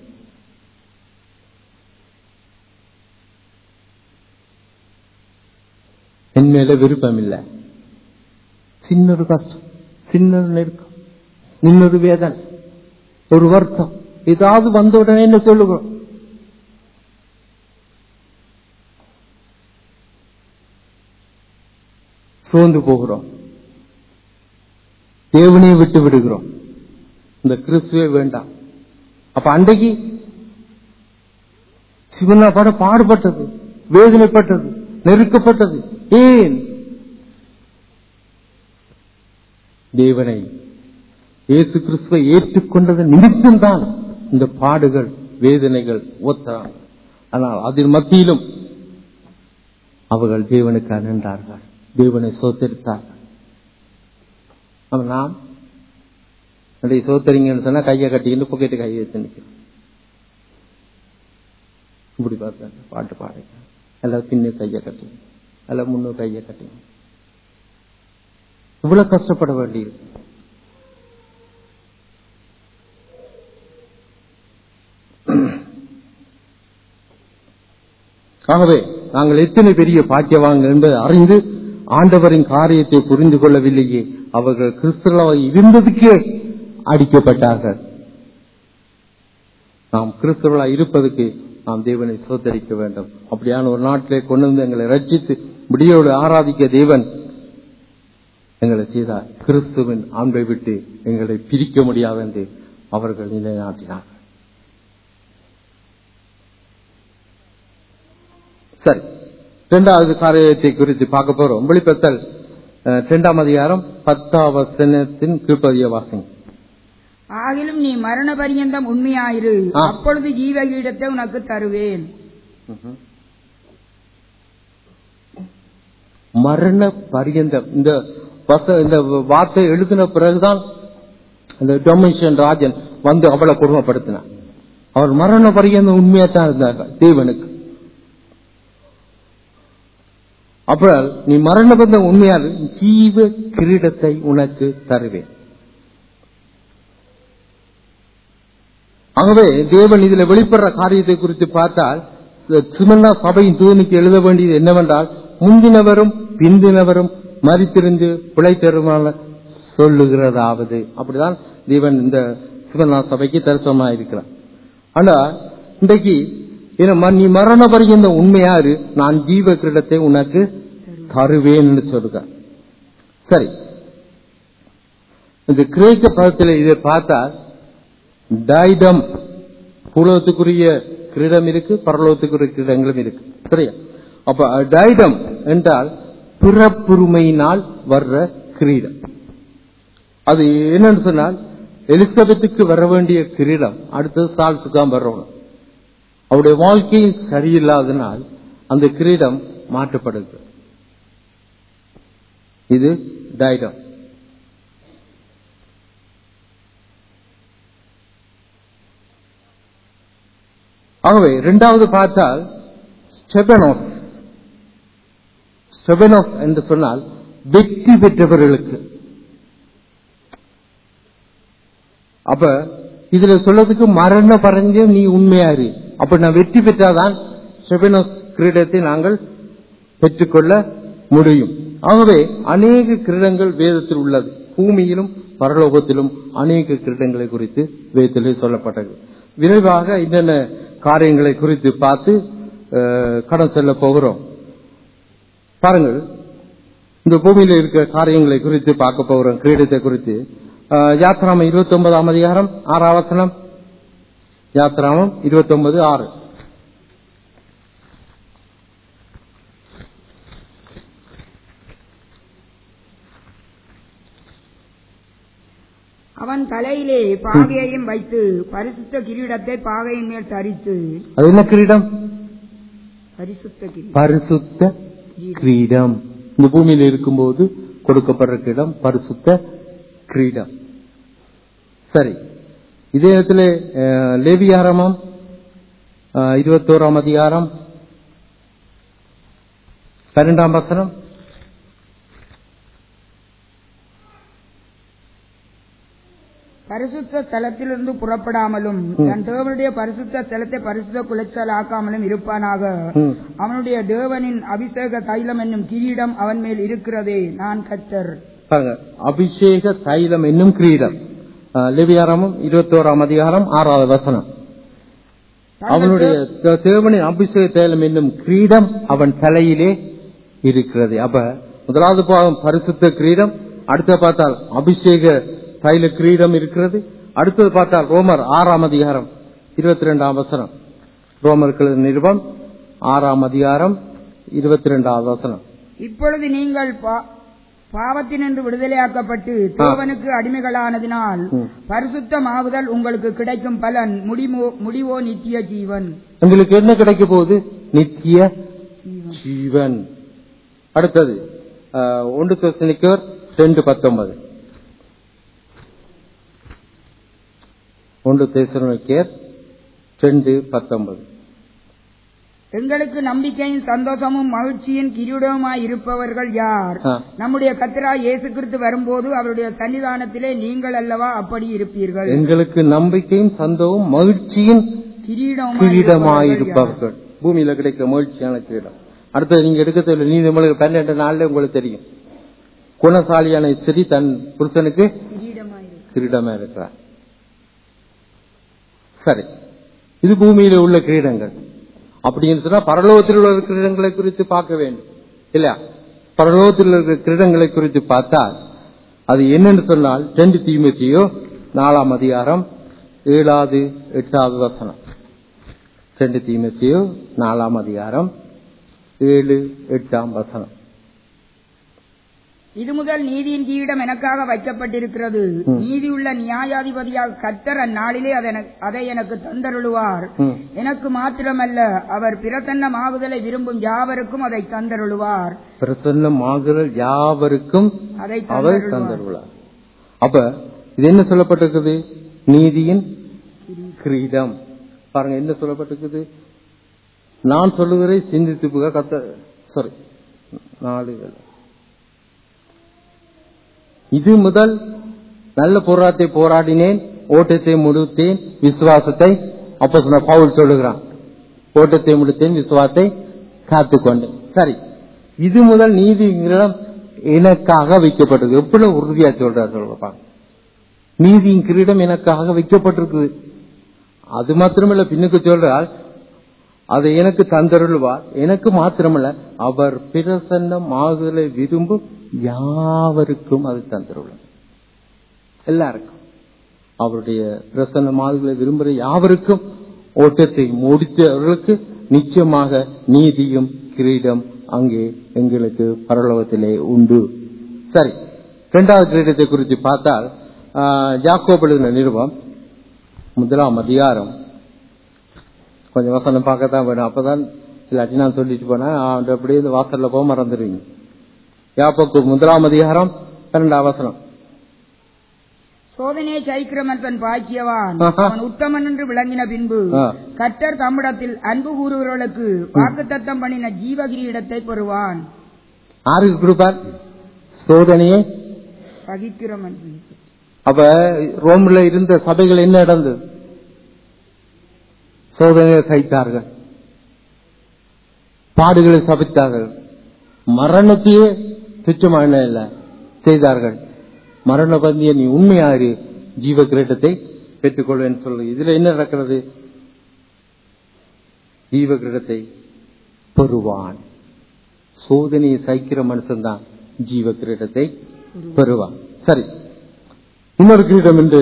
என் மேல விருப்பம் இல்லை சின்ன ஒரு கஷ்டம் சின்ன ஒரு நெருக்கம் இன்னொரு வேதனை ஒரு வருத்தம் ஏதாவது வந்த உடனே என்ன சொல்லுகிறோம் சோர்ந்து போகிறோம் தேவனையை விட்டு விடுகிறோம் இந்த கிறிஸ்துவே வேண்டாம் அப்ப அன்றைக்கு சிவனா பட பாடுபட்டது வேதனைப்பட்டது நெருக்கப்பட்டது ஏன் தேவனை இயேசு கிறிஸ்துவை ஏற்றுக்கொண்டது நிமித்தம்தான் இந்த பாடுகள் வேதனைகள் ஒத்தாங்க ஆனால் அதன் மத்தியிலும் அவர்கள் தேவனுக்கு நின்றார்கள் தேவனை சோத்தரித்தார்கள் ஆனா நாம் அப்படி சோத்தரிங்கன்னு சொன்னா கையை கட்டிக்கிட்டு பொக்கெட்டு கையை வச்சு நிற்கிறோம் இப்படி பார்த்தேன் பாட்டு பாடுங்க எல்லாம் பின்னு கையை கட்டி எல்லாம் முன்னு கையை கட்டி இவ்வளவு கஷ்டப்பட வேண்டியிருக்கு ஆகவே நாங்கள் எத்தனை பெரிய பாக்கியவாங்க என்பதை அறிந்து ஆண்டவரின் காரியத்தை புரிந்து கொள்ளவில்லையே அவர்கள் கிறிஸ்தவ இருந்ததுக்கே அடிக்கப்பட்டார்கள் நாம் கிறிஸ்தவர்களா இருப்பதற்கு நாம் தேவனை சோதரிக்க வேண்டும் அப்படியான ஒரு நாட்டிலே கொண்டு வந்து எங்களை ரட்சித்து முடியோடு ஆராதிக்க தேவன் எங்களை செய்தார் கிறிஸ்துவின் அன்பை விட்டு எங்களை பிரிக்க முடியாது என்று அவர்கள் நிலைநாட்டினார் சரி இரண்டாவது காரியத்தை குறித்து பார்க்க போறோம் வெளிப்பத்தல் அஹ், இரண்டாம் அதிகாரம் பத்தாம் வசனத்தின் கீழ்ப்பதிய வாசகம் ஆகிலும் நீ மரண பரியந்தம் உண்மையாயிரு ஆ. அப்பொழுது ஜீவகீடத்தை உனக்கு தருவேன் மரண பரியந்தம் இந்த வச இந்த வார்த்தை எழுதின பிறகுதான் இந்த டொமிஷன் ராஜன் வந்து அவளை கொடுமைப்படுத்தினான் அவர் மரண பரியந்தம் உண்மையா தான் இருந்தார்கள் தேவனுக்கு அப்புறம் நீ மரண பந்தம் உண்மையால் ஜீவ கிரீடத்தை உனக்கு தருவேன் ஆகவே தேவன் இதுல வெளிப்படுற காரியத்தை குறித்து பார்த்தால் சிமன்னா சபையின் தூணுக்கு எழுத வேண்டியது என்னவென்றால் முந்தினவரும் பிந்தினவரும் மறித்திருந்து பிழைத்தருமான சொல்லுகிறதாவது அப்படிதான் தேவன் இந்த சிவனா சபைக்கு தரிசனமா இருக்கிறார் ஆனா இன்றைக்கு என்ன, ம- நீ மரண பரியந்த உண்மையாரு நான் ஜீவ கிரீடத்தை உனக்கு தருவேன்னு சொல்லுங்க சரி இந்த கிரேக்க பதத்தில் இதை பார்த்தால் டைடம் பூலோகத்துக்குரிய கிரீடம் இருக்கு பரலோகத்துக்குரிய கிரீடங்களும் இருக்கு சரியா அப்ப டைடம் என்றால் பிறப்புரிமையினால் வர்ற கிரீடம் அது என்னன்னு சொன்னால் எலிசபெத்துக்கு வர வேண்டிய கிரீடம் அடுத்தது சால் சுகாம் வரணும் அவருடைய வாழ்க்கையில் சரியில்லாதனால் அந்த கிரீடம் மாற்றப்படுது இது டைடம் ஆகவே இரண்டாவது பார்த்தால் ஸ்டெபனோஸ் ஸ்டெபனோஸ் என்று சொன்னால் வெற்றி பெற்றவர்களுக்கு அப்ப இதுல சொல்றதுக்கு மரண பறஞ்ச நீ உண்மையாரு அப்ப நான் வெற்றி பெற்றாதான் ஸ்டெபனோஸ் கிரீடத்தை நாங்கள் பெற்றுக்கொள்ள முடியும் ஆகவே அநேக கிரீடங்கள் வேதத்தில் உள்ளது பூமியிலும் பரலோகத்திலும் அநேக கிரீடங்களை குறித்து வேதத்திலே சொல்லப்பட்டது விரைவாக என்னென்ன காரியங்களை குறித்து பார்த்து அஹ், கடன் செல்ல போகிறோம் பாருங்கள் இந்த பூமியில இருக்கிற காரியங்களை குறித்து பார்க்க போகிறோம் கிரீடத்தை குறித்து அஹ், யாத்ராமம் இருபத்தி ஒன்பதாம் அதிகாரம் ஆறாம் வசனம் யாத்ராமம் இருபத்தி ஒன்பது ஆறு அவன் தலையிலே பாகையையும் வைத்து பரிசுத்த கிரீடத்தை பாகையின் மேல் தரித்து அது என்ன கிரீடம் பரிசுத்த கிரீடம் பரிசுத்த கிரீடம் இந்த பூமியில இருக்கும்போது கொடுக்கப்படுற கிரீடம் பரிசுத்த கிரீடம் சரி இதே இடத்துல அஹ், லேவியாரமம் அஹ், இருபத்தோராம் அதிகாரம் பன்னெண்டாம் வசனம் பரிசுத்த ஸ்தலத்திலிருந்து புறப்படாமலும் தன் தேவனுடைய பரிசுத்த ஸ்தலத்தை பரிசுத்த குலைச்சல் ஆக்காமலும் இருப்பானாக ம். அவனுடைய தேவனின் அபிஷேக தைலம் என்னும் கிரீடம் அவன் மேல் இருக்கிறதே நான் கர்த்தர் பாருங்க அபிஷேக தைலம் என்னும் கிரீடம் அஹ், லேவியாரமம் இருபத்தோராம் அதிகாரம் ஆறாவது வசனம் அவனுடைய தே- தேவனின் அபிஷேக தைலம் என்னும் கிரீடம் அவன் தலையிலே இருக்கிறது அப்ப முதலாவது பாகம் பரிசுத்த கிரீடம் அடுத்த பார்த்தால் அபிஷேக தைல கிரீடம் இருக்கிறது அடுத்தது பார்த்தால் ரோமர் ஆறாம் அதிகாரம் இருபத்தி ரெண்டாம் வசனம் ரோமர்கள் நிருபம் ஆறாம் அதிகாரம் இருபத்தி ரெண்டாவது வசனம் இப்பொழுது நீங்கள் பா- பாவத்தினின்று விடுதலையாக்கப்பட்டு தேவனுக்கு அடிமைகளானதினால் ம். பரிசுத்தமாகுதல் உங்களுக்கு கிடைக்கும் பலன் முடிவோ முடிவோ நித்திய ஜீவன் உங்களுக்கு என்ன கிடைக்க போகுது நித்திய ஜீவன் ஜீவன் அடுத்தது ஆஹ், ஒன்று தெசனிக்கர் ரெண்டு பத்தொன்பது ஒன்று தெசனிக்கர் ரெண்டு பத்தொன்பது எங்களுக்கு நம்பிக்கையும் சந்தோஷமும் மகிழ்ச்சியின் கிரீடமாய் இருப்பவர்கள் யார் ஆ. நம்முடைய கத்திரா இயேசு கிறிஸ்து வரும்போது அவருடைய சன்னிதானத்திலே நீங்கள் அல்லவா அப்படி இருப்பீர்கள் எங்களுக்கு நம்பிக்கையும் சந்தோம் மகிழ்ச்சியின் கிரீடமாய் கிரீடமாய் இருப்பவர்கள் இருப்பார்கள் பூமியில கிடைக்க மகிழ்ச்சியான கிரீடம் அடுத்தது நீங்க எடுக்க தேவையில்லை நீதிமொழிகள் பன்னெண்டு நாள்ல உங்களுக்கு தெரியும் குணசாலியான ஸ்திரீ தன் புருஷனுக்கு யார்? கிரீடமாய் இருப்பவர். கிரீடமா இருக்கிறார் சரி இது பூமியில உள்ள கிரீடங்கள் அப்படின்னு சொன்னா பரலோகத்தில் உள்ள கிரீடங்களை குறித்து பார்க்க வேண்டும் இல்லையா பரலோகத்தில் இருக்கிற கிரீடங்களை குறித்து பார்த்தால் அது என்னன்னு சொன்னால் ரெண்டு தீமத்தியோ நாலாம் அதிகாரம் ஏழாவது எட்டாவது வசனம் ரெண்டு தீமத்தியோ நாலாம் அதிகாரம் ஏழு எட்டாம் வசனம் இது முதல் நீதியின் கிரீடம் எனக்காக வைக்கப்பட்டிருக்கிறது ம். நீதியுள்ள நியாயாதிபதியாக கர்த்தர் அந்நாளிலே அதென- அதை எனக்கு தந்தருளுவார் ம். எனக்கு மாத்திரமல்ல அவர் பிரசன்னமாகுதலை விரும்பும் யாவருக்கும் அதை தந்தருளுவார் பிரசன்னம் ஆகுதல் யாவருக்கும் அதை அவர் தந்தருளுவார் தந்தருளார் அப்ப இது என்ன சொல்லப்பட்டிருக்குது நீதியின் கிரீடம் பாருங்க என்ன சொல்லப்பட்டிருக்குது நான் சொல்லுகிறதை சிந்தித்து புக கத்த சாரி நாலு வேளை. இது முதல் நல்ல போராட்டத்தை போராடினேன் ஓட்டத்தை முடித்தேன் விசுவாசத்தை அப்ப சொன்ன பவுல் சொல்லுகிறான் ஓட்டத்தை முடித்தேன் விசுவாசத்தை காத்துக்கொண்டேன் சரி இது முதல் நீதிங்கிறம் எனக்காக வைக்கப்பட்டிருக்கு எப்படி உறுதியா சொல்றாரு சொல்றப்பா நீதியின் கிரீடம் எனக்காக வைக்கப்பட்டிருக்குது அது மாத்திரமல்ல பின்னுக்கு சொல்றால் அதை எனக்கு தந்தருள்வார் எனக்கு மாத்திரமல்ல அவர் பிரசன்னம் ஆகுதலை விரும்பும் யாவருக்கும் அது தந்தருள்ளார் எல்லாருக்கும் அவருடைய பிரசன்னம் ஆகுதலை விரும்புகிற யாவருக்கும் ஓட்டத்தை முடித்தவர்களுக்கு நிச்சயமாக நீதியும் கிரீடம் அங்கே எங்களுக்கு பரலோகத்திலே உண்டு சரி இரண்டாவது கிரீடத்தை குறித்து பார்த்தால் ஆஹ், யாக்கோபு எழுதின நிருபம் முதலாம் அதிகாரம் கொஞ்சம் வசனம் பார்க்கத்தான் வேணும் அப்பதான் இல்லாட்டி நான் சொல்லிட்டு போனேன் அவன் அப்படியே இந்த வாசல்ல போக மறந்துடுவீங்க யாப்போக்கு முதலாம் அதிகாரம் பன்னெண்டாம் வசனம் சோதனையை ஜெயிக்கிற மனுஷன் பாக்கியவான் ஆஹா. அவன் உத்தமன் என்று விளங்கின பின்பு ஆ. கர்த்தர் தம்மிடத்தில் அன்பு கூறுகிறவர்களுக்கு வாக்குத்தத்தம் பண்ணின ஜீவ கிரீடத்தை பெறுவான் யாருக்கு கொடுப்பார் சோதனையை சகிக்கிற மனுஷன் அப்ப ரோம்ல இருந்த சபைகள் என்ன நடந்தது சோதனையை சகித்தார்கள் பாடுகளை சபித்தார்கள் மரணத்தையே துச்சமான இல்ல செய்தார்கள் மரண பந்திய நீ உண்மையாரு ஜீவ கிரீட்டத்தை பெற்றுக்கொள்வேன்னு சொல்லு இதுல என்ன நடக்கிறது ஜீவ கிரீடத்தை பெறுவான் சோதனையை சகிக்கிற மனுஷன்தான் ஜீவ கிரீடத்தை பெறுவான் சரி இன்னொரு கிரீடம் என்று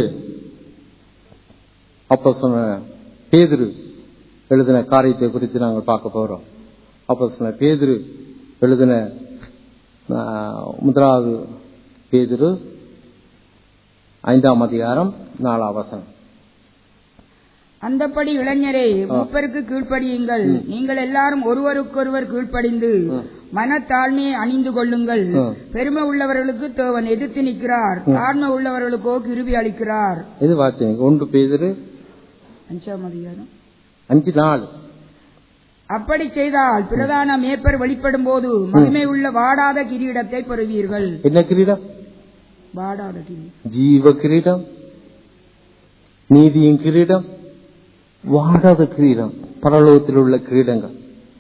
அப்ப சொன்ன பேதுரு எழுதின காரியத்தை குறித்து நாங்கள் பார்க்க போறோம் அப்ப சொன்ன பேதுரு எழுதின ஆ, முதலாவது பேதுரு ஐந்தாம் அதிகாரம் நாலாம் வசனம் அந்தப்படி இளைஞரே மூப்பருக்கு கீழ்ப்படியுங்கள் நீங்கள் எல்லாரும் ஒருவருக்கொருவர் கீழ்ப்படிந்து ம். மனத்தாழ்மையை அணிந்து கொள்ளுங்கள் ம். பெருமை உள்ளவர்களுக்கு தேவன் எதிர்த்து நிற்கிறார் தாழ்மை உள்ளவர்களுக்கோ கிருபி அளிக்கிறார் இது வார்த்தை ஒன்று பேதுரு அஞ்சாம் அதிகாரம் அஞ்சு நாலு அப்படி செய்தால் பிரதான மேப்பர் வெளிப்படும் போது மகிமை உள்ள வாடாத கிரீடத்தை பெறுவீர்கள் என்ன கிரீடம் வாடாத கிரீடம் ஜீவ கிரீடம் நீதியின் கிரீடம் வாடாத கிரீடம் பரலோகத்தில் உள்ள கிரீடங்கள்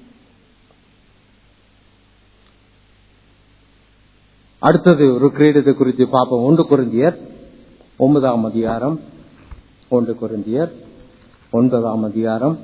அடுத்தது ஒரு கிரீடத்தை குறித்து பார்ப்போம் ஒன்று குருந்தியர் ஒன்பதாம் அதிகாரம் ஒன்று குருந்தியர் ஒன்பதாம் அதிகாரம்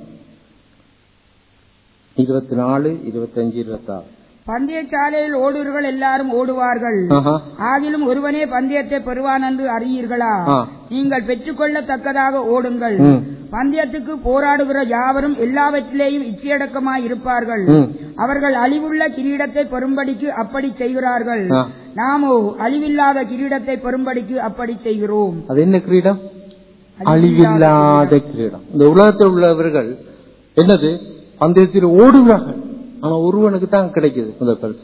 இருபத்தி நாலு இருபத்தஞ்சு இருபத்தாறு பந்தயச்சாலையில் ஓடுவர்கள் எல்லாரும் ஓடுவார்கள் ஆஹா. ஆகிலும் ஒருவனே பந்தயத்தை பெறுவான் என்று அறியீர்களா ஆ. நீங்கள் பெற்றுக்கொள்ளத்தக்கதாக ஓடுங்கள் ம். பந்தயத்துக்கு போராடுகிற யாவரும் எல்லாவற்றிலேயும் இச்சையடக்கமாய் இருப்பார்கள் ம். அவர்கள் அழிவுள்ள கிரீடத்தை பெறும்படிக்கு அப்படி செய்கிறார்கள் ஆ. நாமோ அழிவில்லாத கிரீடத்தை பெறும்படிக்கு அப்படி செய்கிறோம் அது என்ன கிரீடம் அழிவில்லாத கிரீடம் இந்த உலகத்தில் உள்ளவர்கள் என்னது பந்தயத்தில் ஓடுகிறார்கள் ஆனா ஒருவனுக்கு தான் கிடைக்குது இந்த பரிசு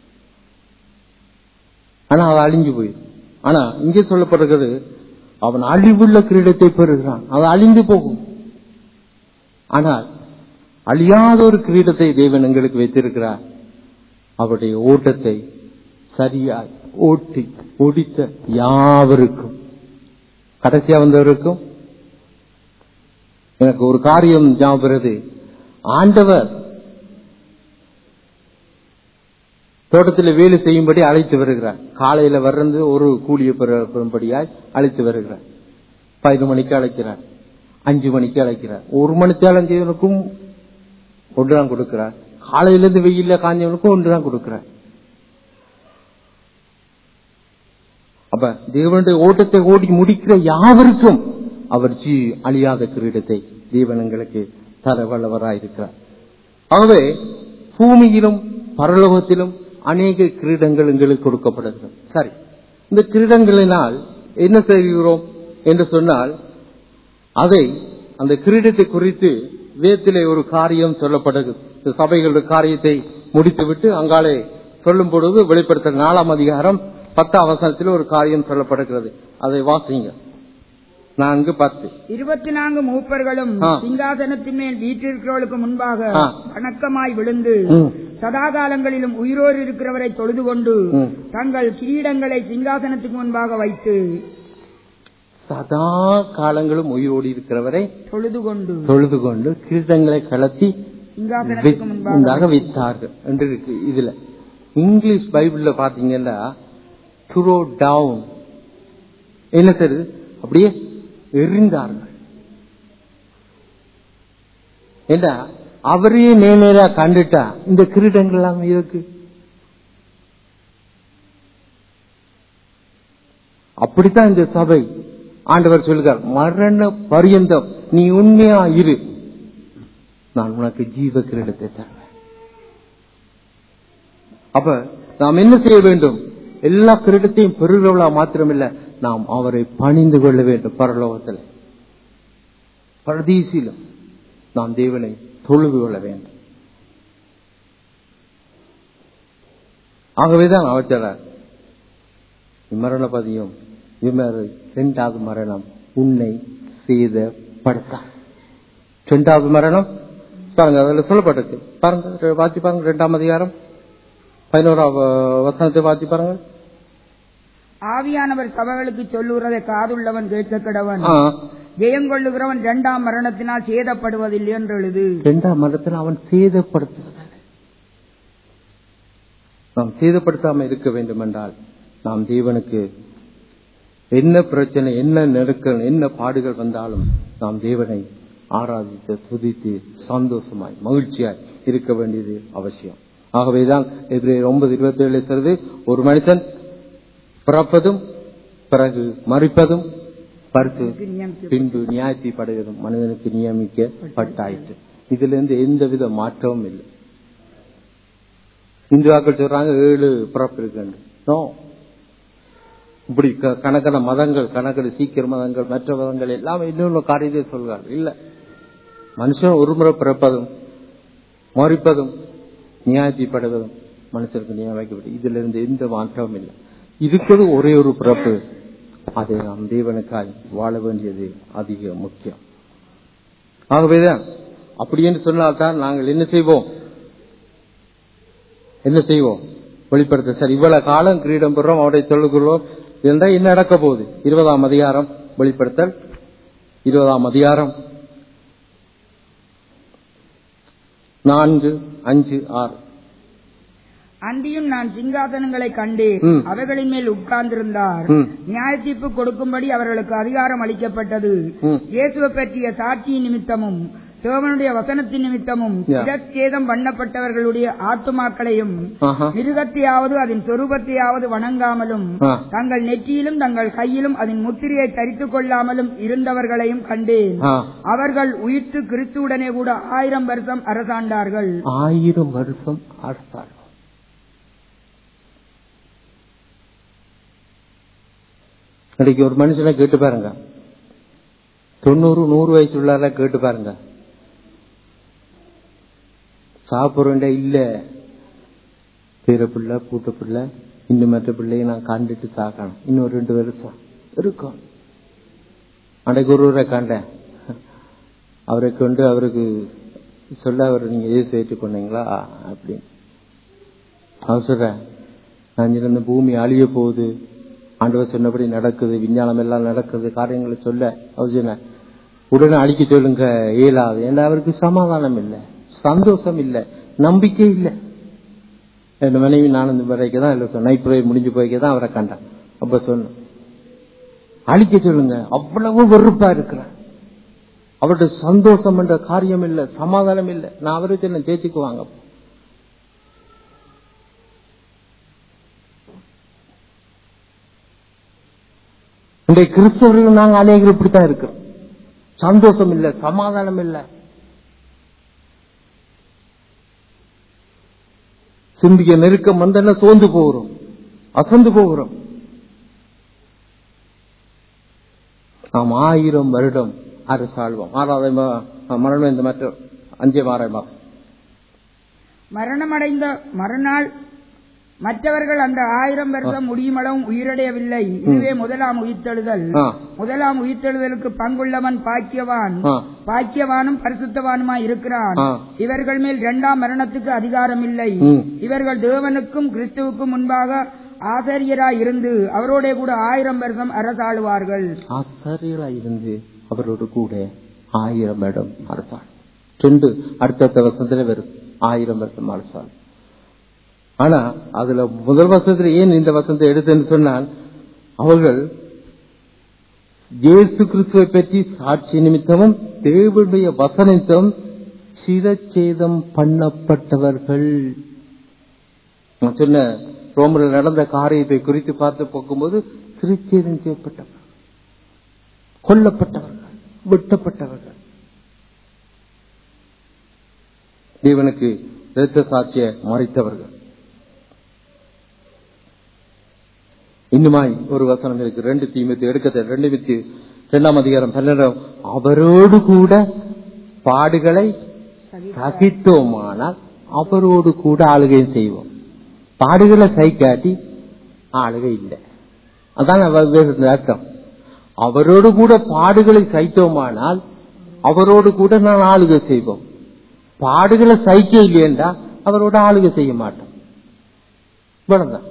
ஆனா அது அழிஞ்சு போயிடும் ஆனா இங்கே சொல்லப்படுகிறது அவன் அழிவுள்ள கிரீடத்தை பெறுகிறான் அது அழிந்து போகும் ஆனால் அழியாத ஒரு கிரீடத்தை தேவன் எங்களுக்கு வைத்திருக்கிறார் அவருடைய ஓட்டத்தை சரியாய் ஓட்டி ஒடித்த யாவருக்கும் கடைசியா வந்தவருக்கும் எனக்கு ஒரு காரியம் ஞாபகம் வருது. ஆண்டவர் தோட்டத்தில் வேலை செய்யும்படி அழைத்து வருகிறார் காலையில வர்றது ஒரு கூலிய பெற- பெறும்படியாய் அழைத்து வருகிறார் பதினொரு மணிக்கு அழைக்கிறார் அஞ்சு மணிக்கு அழைக்கிறார் ஒரு மணித்தாலும் செய்வனுக்கும் ஒன்றுதான் கொடுக்கிறார் காலையிலிருந்து வெயில்ல காஞ்சவனுக்கும் ஒன்றுதான் கொடுக்கிறார் அப்ப தேவனுடைய ஓட்டத்தை ஓடி முடிக்கிற யாவருக்கும் அவர் ஜீ அழியாத கிரீடத்தை தேவன் எங்களுக்கு தர வல்லவராயிருக்கிறார் ஆகவே பூமியிலும் பரலோகத்திலும் அநேக கிரீடங்கள் எங்களுக்கு கொடுக்கப்படுகிறது சரி இந்த கிரீடங்களினால் என்ன செய்கிறோம் என்று சொன்னால் அதை அந்த கிரீடத்தை குறித்து வேத்திலே ஒரு காரியம் சொல்லப்படுகிறது இந்த சபைகளுடைய காரியத்தை முடித்துவிட்டு அங்காலே சொல்லும் பொழுது வெளிப்படுத்த நாலாம் அதிகாரம் பத்தாம் வசனத்தில் ஒரு காரியம் சொல்லப்படுகிறது அதை வாசிங்க நான்கு பத்து இருபத்தி நான்கு மூப்பர்களும் ஆ. சிங்காசனத்தின் மேல் வீற்றிருக்கிறவர்களுக்கு முன்பாக ஆ. வணக்கமாய் விழுந்து ம். சதா காலங்களிலும் உயிரோடு இருக்கிறவரை தொழுது கொண்டு ம். தங்கள் கிரீடங்களை சிங்காசனத்துக்கு முன்பாக வைத்து சதா காலங்களும் உயிரோடு இருக்கிறவரை தொழுது கொண்டு தொழுது கொண்டு கிரீடங்களை கலத்தி சிங்காசனத்துக்கு முன்பாக உண்டாக வைத்தார்கள் என்று இருக்கு இதுல இங்கிலீஷ் பைபிள்ல பாத்தீங்கன்னா த்ரோ டவுன் என்ன தெரியுது அப்படியே எறிந்தார்கள் ஏண்டா அவரையே நேரா கண்டுட்டா இந்த கிரீடங்கள் எல்லாம் இருக்கு அப்படித்தான் இந்த சபை ஆண்டவர் சொல்லுகிறார் மரண பரியந்தம் நீ உண்மையா இரு நான் உனக்கு ஜீவ கிரீடத்தை தருவேன் அப்ப நாம் என்ன செய்ய வேண்டும் எல்லா கிரீடத்தையும் பெறுகிறவளா மாத்திரமில்ல நாம் அவரை பணிந்து கொள்ள வேண்டும் பரலோகத்தில் பரதீசிலும் நாம் தேவனை தொழுது கொள்ள வேண்டும் ஆகவேதான் அவர் சொல்றார் மரண பதியும் விமர் இரண்டாவது மரணம் உன்னை சேதப்படுத்தார் இரண்டாவது மரணம் பாருங்க அதுல சொல்லப்பட்டது பாருங்க வாசி பாருங்க இரண்டாம் அதிகாரம் பதினோராம் வசனத்தை வாசி பாருங்க ஆவியானவர் சபைகளுக்கு சொல்லுகிறதை காதுள்ளவன் கேட்க கடவன் ஆ, ஜெயங்கொள்ளுகிறவன் இரண்டாம் மரணத்தினால் சேதப்படுவதில்லை என்று எழுது இரண்டாம் மரணத்தில் அவன் சேதப்படுத்துவதால் நாம் சேதப்படுத்தாம இருக்க வேண்டும் என்றால் நாம் தேவனுக்கு என்ன பிரச்சனை என்ன நெருக்கல் என்ன பாடுகள் வந்தாலும் நாம் தேவனை ஆராதித்து துதித்து சந்தோஷமாய் மகிழ்ச்சியாய் இருக்க வேண்டியது அவசியம் ஆகவேதான் எபிரேயர் ஒன்பது இருபத்தி ஏழு சொல்றது ஒரு மனுஷன் பிறப்பதும் பிறகு மறிப்பதும் பரிசு பின்பு நியாயத்தைப்படுவதும் மனிதனுக்கு நியமிக்கப்பட்டாயிற்று இதுல இருந்து எந்தவித மாற்றமும் இல்லை இந்துவாக்கள் சொல்றாங்க ஏழு பிறப்பு இருக்கு நோ இப்படி க- கணக்கான மதங்கள் கணக்கான சீக்கிர மதங்கள் மற்ற மதங்கள் எல்லாம் இன்னொரு காரியத்தை சொல்கிறார்கள் இல்ல மனுஷன் ஒரு முறை பிறப்பதும் மறிப்பதும் நியாயத்தைப்படுவதும் மனுஷருக்கு நியமிக்கப்பட்டு இதுல இருந்து எந்த மாற்றமும் இல்லை இருக்கிறது ஒரே ஒரு பிறப்பு அதை நாம் தேவனுக்காய் வாழ வேண்டியது அதிக முக்கியம் ஆகவேதான் அப்படி என்று சொன்னால்தான் நாங்கள் என்ன செய்வோம் என்ன செய்வோம் வெளிப்படுத்த சார் இவ்வளவு காலம் கிரீடம் பெறோம் அவரை சொல்லுகிறோம் இருந்தால் என்ன நடக்க போகுது இருபதாம் அதிகாரம் வெளிப்படுத்தல் இருபதாம் அதிகாரம் நான்கு அஞ்சு ஆறு அன்றியும் நான் சிங்காசனங்களை கண்டேன் ம். அவைகளின் மேல் உட்கார்ந்திருந்தார் ம். நியாயத்தீர்ப்பு கொடுக்கும்படி அவர்களுக்கு அதிகாரம் அளிக்கப்பட்டது ம். இயேசுவை பற்றிய சாட்சியின் நிமித்தமும் தேவனுடைய வசனத்தின் நிமித்தமும் Yeah. இடச்சேதம் பண்ணப்பட்டவர்களுடைய ஆத்துமாக்களையும் ஆஹா. மிருகத்தையாவது அதன் சொரூபத்தையாவது வணங்காமலும் ஆ. தங்கள் நெற்றியிலும் தங்கள் கையிலும் அதன் முத்திரையை தரித்துக் கொள்ளாமலும் இருந்தவர்களையும் கண்டேன் ஆ. அவர்கள் உயிர்த்து கிறிஸ்துவுடனே கூட ஆயிரம் வருஷம் அரசாண்டார்கள் ஆயிரம் வருஷம் அரசாள் இன்னைக்கு ஒரு மனுஷனை கேட்டு பாருங்க தொண்ணூறு நூறு வயசு உள்ளார கேட்டு பாருங்க சாப்பிடுறேன் இல்ல பிற பிள்ளை பூட்ட பிள்ளை இன்னும் மற்ற பிள்ளையை நான் கண்டுட்டு சாக்கணும் இன்னும் ரெண்டு வருஷம் இருக்கும் அன்றைக்கு ஒருவரை கண்டேன் அவரை கொண்டு அவருக்கு சொல்ல அவர் நீங்க ஏசு ஏற்றுக்கொண்டீங்களா அப்படின்னு அவர் சொல்றேன் நான் இந்த பூமி அழிய போகுது ஆண்டவர் சொன்னபடி நடக்குது விஞ்ஞானம் எல்லாம் நடக்குது காரியங்களை சொல்ல அவர் சொன்ன உடனே அழிக்க சொல்லுங்க இயலாது ஏன்னா அவருக்கு சமாதானம் இல்லை சந்தோஷம் இல்லை நம்பிக்கை இல்லை என் மனைவி நான் இந்த வரைக்கும் தான் இல்லை சொன்னேன் நைட் ப்ரேயர் முடிஞ்சு போய்க்க தான் அவரை கண்டேன் அப்ப சொன்னேன் அழிக்க சொல்லுங்க அவ்வளவு வெறுப்பா இருக்கிறேன் அவருடைய சந்தோஷம் என்ற காரியம் இல்லை சமாதானம் இல்லை நான் அவரை சொன்ன ஜெயிச்சுக்கு வாங்க இந்த கிறிஸ்தவர்கள் நாங்க அநேகர் இப்படித்தான் இருக்கிறோம் சந்தோஷம் இல்லை சமாதானம் இல்லை சிந்திய நெருக்கம் வந்தன சோர்ந்து போகிறோம் அசந்து போகிறோம் நாம் ஆயிரம் வருடம் அரசாழ்வோம் ஆறாவது மா- மரணம் இந்த மற்ற அஞ்சே ஆறாம் மாசம் மரணமடைந்த மறுநாள் மற்றவர்கள் அந்த ஆயிரம் வருஷம் முடியுமளவும் உயிரடையவில்லை இதுவே முதலாம் உயிர்த்தெழுதல் ஆ, முதலாம் உயிர்த்தெழுதலுக்கு பங்குள்ளவன் பாக்கியவான் ஆ, பாக்கியவானும் பரிசுத்தவானுமாய் இருக்கிறான் ஆ. இவர்கள் மேல் இரண்டாம் மரணத்துக்கு அதிகாரம் இல்லை ம். இவர்கள் தேவனுக்கும் கிறிஸ்துவுக்கும் முன்பாக ஆசாரியராய் இருந்து அவரோட கூட ஆயிரம் வருஷம் அரசாளுவார்கள் ஆசாரியர்களாய் இருந்து அவரோடு கூட ஆயிரம் வருடம் அரசாள் ரெண்டு அடுத்த வசனத்துல வரும் ஆயிரம் வருடம் அரசாள் ஆனா அதுல முதல் வசனத்துல ஏன் இந்த வசனத்தை எடுத்தேன்னு சொன்னால் அவர்கள் இயேசு கிறிஸ்துவை பற்றி சாட்சி நிமித்தமும் தேவனுடைய வசனத்தும் சிரச்சேதம் பண்ணப்பட்டவர்கள் நான் சொன்ன ரோமரில் நடந்த காரியத்தை குறித்து பார்த்து பார்க்கும்போது சிறுச்சேதம் செய்யப்பட்டவர்கள் கொல்லப்பட்டவர்கள் வெட்டப்பட்டவர்கள் தேவனுக்கு இரத்த சாட்சிய மறைத்தவர்கள் இன்னுமாய் ஒரு வசனம் இருக்கு ரெண்டு தீமத்து எடுக்கத்தை ரெண்டு வித்து இரண்டாம் அதிகாரம் பன்னெண்டாம் அவரோடு கூட பாடுகளை சகித்தோமானால் அவரோடு கூட ஆளுகை செய்வோம் பாடுகளை சைக்காட்டி ஆளுகை இல்லை அதான் அவர் வேதத்தின் அர்த்தம் அவரோடு கூட பாடுகளை சைத்தோமானால் அவரோடு கூட நான் ஆளுகை செய்வோம் பாடுகளை சைக்க இல்லையென்றா அவரோட ஆளுகை செய்ய மாட்டோம் இவ்வளவுதான்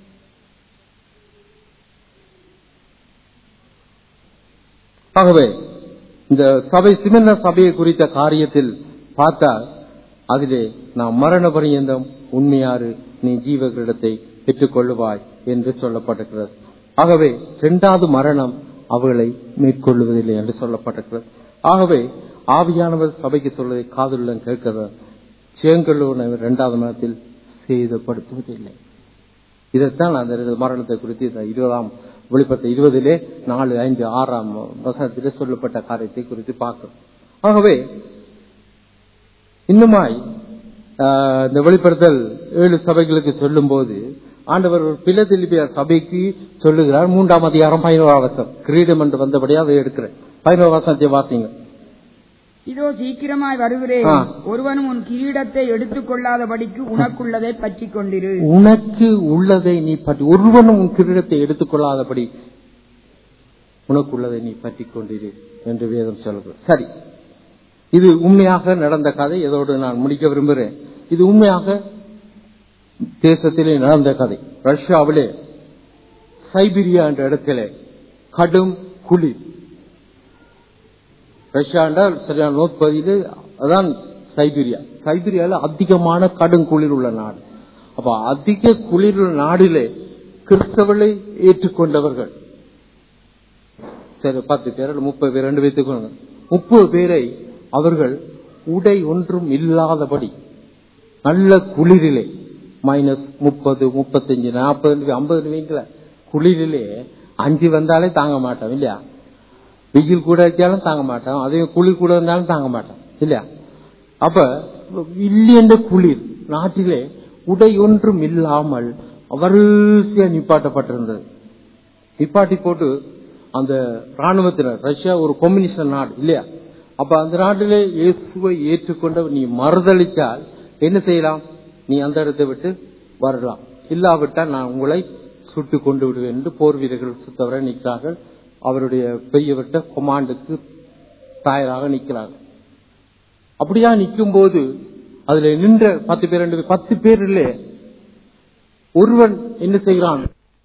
ஆகவே இந்த சபை சிமன்ன சபையை குறித்த காரியத்தில் பார்த்தால் அதிலே நாம் மரண பரியந்தம் உண்மையாறு நீ ஜீவகிடத்தை பெற்றுக்கொள்ளுவாய் என்று சொல்லப்பட்டிருக்கிறது ஆகவே இரண்டாவது மரணம் அவர்களை மேற்கொள்வதில்லை என்று சொல்லப்பட்டிருக்கிறது ஆகவே ஆவியானவர் சபைக்கு சொல்வதை காதுள்ளம் கேட்கிறார் சேங்கல்லூர் இரண்டாவது மரணத்தில் சேதப்படுத்துவதில்லை இதைத்தான் அந்த ரெண்டு மரணத்தை குறித்து இந்த இருபதாம் வெளிப்பட்ட இருபதிலே நாலு ஐந்து ஆறாம் வசனத்திலே சொல்லப்பட்ட காரியத்தை குறித்து பார்க்கிறோம் ஆகவே இன்னுமாய் ஆஹ், இந்த வெளிப்படுத்தல் ஏழு சபைகளுக்கு சொல்லும் போது ஆண்டவர் ஒரு பிலதெலிபியா சபைக்கு சொல்லுகிறார் மூன்றாம் அதிகாரம் பதினோராம் வசம் கிரீடம் என்று வந்தபடியா அதை எடுக்கிறேன் பதினோரு வசனத்தை வாசிங்க இதோ சீக்கிரமாய் வருகிறேன் ஆ. ஒருவனும் உன் கிரீடத்தை எடுத்துக் கொள்ளாதபடிக்கு உனக்குள்ளதை பற்றிக் கொண்டிரு உனக்கு உள்ளதை நீ பற்றி ஒருவனும் உன் கிரீடத்தை எடுத்துக்கொள்ளாதபடி உனக்கு உள்ளதை நீ பற்றிக் கொண்டிரு என்று வேதம் சொல்கிறது சரி இது உண்மையாக நடந்த கதை இதோடு நான் முடிக்க விரும்புகிறேன் இது உண்மையாக தேசத்திலே நடந்த கதை ரஷ்யாவிலே சைபீரியா என்ற இடத்திலே கடும் குளிர் ரஷ்யா என்றால் சரியான நோர்த் பகுதியில் அதான் சைபீரியா சைபீரியாவில் அதிகமான கடும் குளிர் உள்ள நாடு அப்ப அதிக குளிர் உள்ள நாடிலே கிறிஸ்தவர்களை ஏற்றுக்கொண்டவர்கள் சரி பத்து பேர் அல்லது முப்பது பேர் ரெண்டு பேத்துக்கோங்க முப்பது பேரை அவர்கள் உடை ஒன்றும் இல்லாதபடி நல்ல குளிரிலே மைனஸ் முப்பது முப்பத்தஞ்சு நாற்பது ஐம்பது வைக்கல குளிரிலே அஞ்சு வந்தாலே தாங்க மாட்டோம் இல்லையா வெயில் கூட வச்சாலும் தாங்க மாட்டோம் அதே குளிர் கூட இருந்தாலும் தாங்க மாட்டோம் இல்லையா அப்ப இல்லையென்ற குளிர் நாட்டிலே உடை ஒன்றும் இல்லாமல் வரிசையா நிப்பாட்டப்பட்டிருந்தது நிப்பாட்டி போட்டு அந்த ராணுவத்தினர் ரஷ்யா ஒரு கம்யூனிஸ்ட் நாடு இல்லையா அப்ப அந்த நாட்டிலே இயேசுவை ஏற்றுக்கொண்ட நீ மறுதளித்தால் என்ன செய்யலாம் நீ அந்த இடத்தை விட்டு வரலாம் இல்லாவிட்டால் நான் உங்களை சுட்டு கொண்டு விடுவேன் என்று போர் வீரர்கள் சுத்தவரை நிற்கிறார்கள் அவருடைய பெரியவர்கிட்ட கொமாண்டுக்கு தயாராக நிற்கிறார்கள் அப்படியா நிற்கும் போது அதுல நின்ற பத்து பேர் ரெண்டு பேர், பத்து பேரிலே ஒருவன் என்ன செய்கிறான்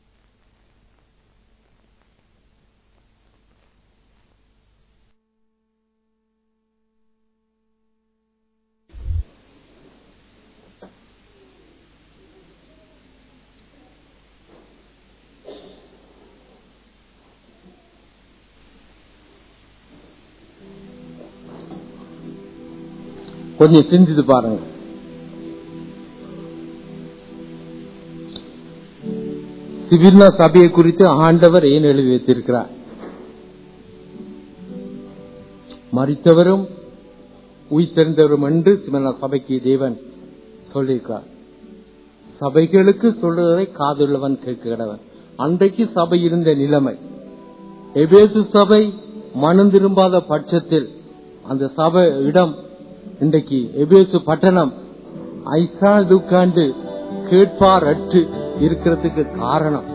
கொஞ்சம் சிந்தித்து பாருங்க சிவிர்னா சபையை குறித்து ஆண்டவர் ஏன் எழுதி வைத்திருக்கிறார் மறித்தவரும் உயிர் தெரிந்தவரும் என்று சிவனா சபைக்கு தேவன் சொல்லியிருக்கிறார் சபைகளுக்கு சொல்றதை காதுள்ளவன் கேட்கிறவன் அன்றைக்கு சபை இருந்த நிலைமை எபேசு சபை மனம் திரும்பாத பட்சத்தில் அந்த சபை இடம் இன்றைக்கு எபேசு பட்டணம் ஐசா துக்காண்டு கேட்பார் அற்று இருக்கிறதுக்கு காரணம்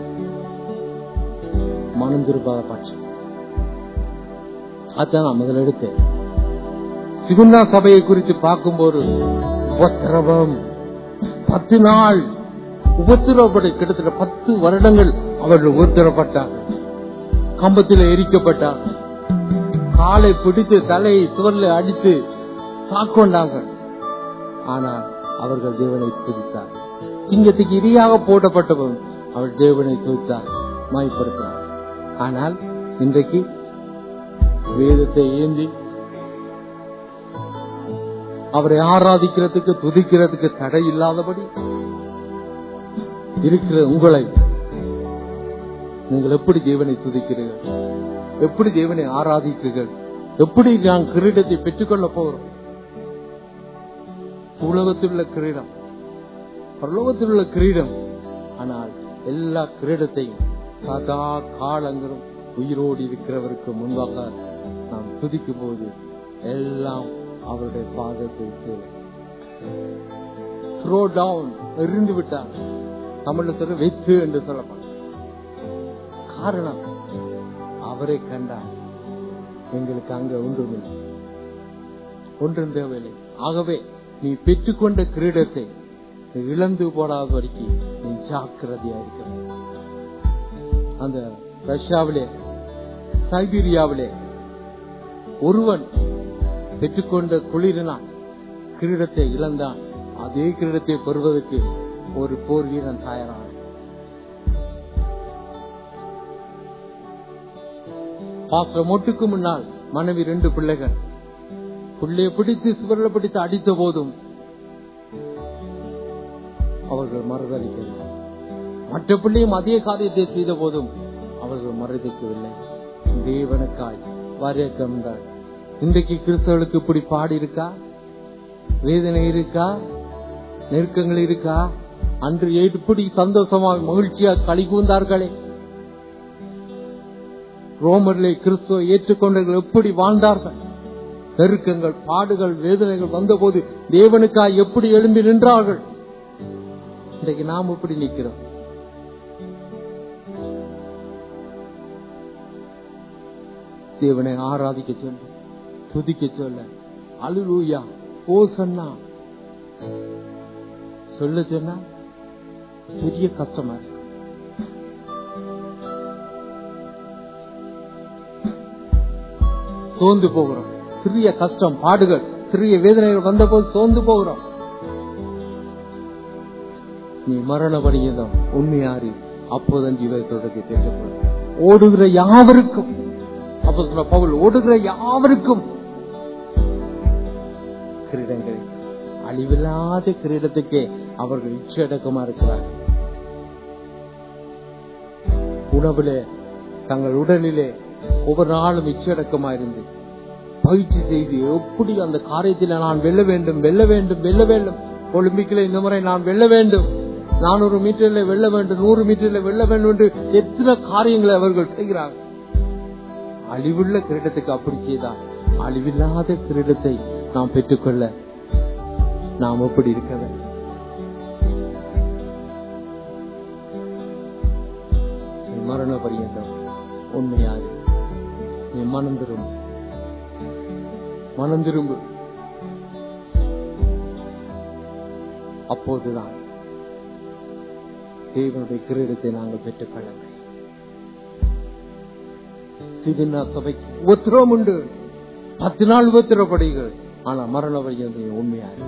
மனம் திரும்பாத பட்சம் அதான் நான் முதல் எடுத்தேன் சிகுந்தா சபையை குறித்து பார்க்கும்போது உபத்திரவம் பத்து நாள் உபத்திரவப்பட்ட கிட்டத்தட்ட பத்து வருடங்கள் அவர்கள் உபத்திரப்பட்டார்கள் கம்பத்தில் எரிக்கப்பட்டார் காலை பிடித்து தலையை சுவரில் அடித்து தாக்கொண்டார்கள் ஆனால் அவர்கள் தேவனை துதித்தார் சிங்கத்துக்கு இரியாக போடப்பட்டவன் அவள் தேவனை துதித்தார் மாய்ப்படுத்தினார் ஆனால் இன்றைக்கு வேதத்தை ஏந்தி அவரை ஆராதிக்கிறதுக்கு துதிக்கிறதுக்கு தடை இல்லாதபடி இருக்கிற உங்களை நீங்கள் எப்படி தேவனை துதிக்கிறீர்கள் எப்படி தேவனை ஆராதிக்கிறீர்கள் எப்படி நான் கிரீடத்தை பெற்றுக்கொள்ள போகிறோம் உலகத்தில் உள்ள கிரீடம் பரலோகத்தில் உள்ள கிரீடம் ஆனால் எல்லா கிரீடத்தையும் சதா காலங்களும் உயிரோடு இருக்கிறவருக்கு முன்பாக நாம் துதிக்கும் போது எல்லாம் அவருடைய பாதத்தை த்ரோ டவுன் எறிந்து விட்டார் தமிழ்ல சொல்ற வெத்து என்று சொல்லப்படும் காரணம் அவரை கண்டார் எங்களுக்கு அங்க ஒன்றுமில்லை ஒன்றும் தேவையில்லை ஆகவே நீ பெற்றுக்கொண்ட கிரீடத்தை நீ இழந்து போடாத வரைக்கும் நீ ஜாக்கிரதையா இருக்கிற அந்த ரஷ்யாவிலே சைபீரியாவிலே ஒருவன் பெற்றுக்கொண்ட குளிரினால் கிரீடத்தை இழந்தான் அதே கிரீடத்தை பெறுவதற்கு ஒரு போர் வீரன் தயாரான பாஸ்டர் மொட்டுக்கு முன்னால் மனைவி ரெண்டு பிள்ளைகள் புள்ளைய பிடித்து சுவரில பிடித்து அடித்த போதும் அவர்கள் மறுதளிக்கவில்லை மற்ற பிள்ளையும் அதே காரியத்தை செய்த போதும் அவர்கள் மறுதளிக்கவில்லை தேவனுக்காய் வரையக்கண்டார் இன்றைக்கு கிறிஸ்தவர்களுக்கு இப்படி பாடு இருக்கா வேதனை இருக்கா நெருக்கங்கள் இருக்கா அன்று எப்படி சந்தோஷமாக மகிழ்ச்சியாக களி கூர்ந்தார்களே ரோமரிலே கிறிஸ்துவ ஏற்றுக்கொண்டவர்கள் எப்படி வாழ்ந்தார்கள் நெருக்கங்கள் பாடுகள் வேதனைகள் வந்தபோது தேவனுக்காய் எப்படி எழும்பி நின்றார்கள் இன்றைக்கு நாம் எப்படி நிற்கிறோம் தேவனை ஆராதிக்க சொல்ல துதிக்க சொல்ல அழுலூயா ஓ சொன்னா சொல்ல சொன்னா பெரிய கஷ்டமா இருக்கு சோர்ந்து போகிறோம் சிறிய கஷ்டம் பாடுகள் சிறிய வேதனைகள் வந்த போது சோர்ந்து போகிறோம் நீ மரண பணியதும் உண்மையாரி அப்போதன் ஜீவத்தோடக்கு கேட்கப்படும் ஓடுகிற யாவருக்கும் அப்போ சொல்ல பவுல் ஓடுகிற யாவருக்கும் கிரீடங்கள் அழிவில்லாத கிரீடத்துக்கே அவர்கள் இச்சடக்கமா இருக்கிறார்கள் உணவிலே தங்கள் உடலிலே ஒவ்வொரு நாளும் இச்சடக்கமா இருந்து பயிற்சி செய்து எப்படி அந்த காரியத்தில நான் வெல்ல வேண்டும் வெல்ல வேண்டும் வெல்ல வேண்டும் ஒலிம்பிக்ல இந்த முறை நான் வெல்ல வேண்டும் நானூறு மீட்டர்ல வெல்ல வேண்டும் நூறு மீட்டர்ல வெல்ல வேண்டும் என்று எத்தனை காரியங்களை அவர்கள் செய்கிறார்கள் அழிவுள்ள கிரீடத்துக்கு அப்படி செய்தால் அழிவில்லாத கிரீடத்தை நாம் பெற்றுக்கொள்ள நாம் எப்படி இருக்க வேண்டும் நீ மரண பரியந்தம் உண்மையாக நீ மனம் திரும்ப மனம் திரும்பு அப்போதுதான் தேவனுடைய கிரீடத்தை நாங்கள் பெற்றுக்கொள்ள முடியும் சிதினா சபைக்கு உத்தரவும் உண்டு பத்து நாள் உத்தரப்படுகள் ஆனா மரண பரியந்தம் உண்மையாக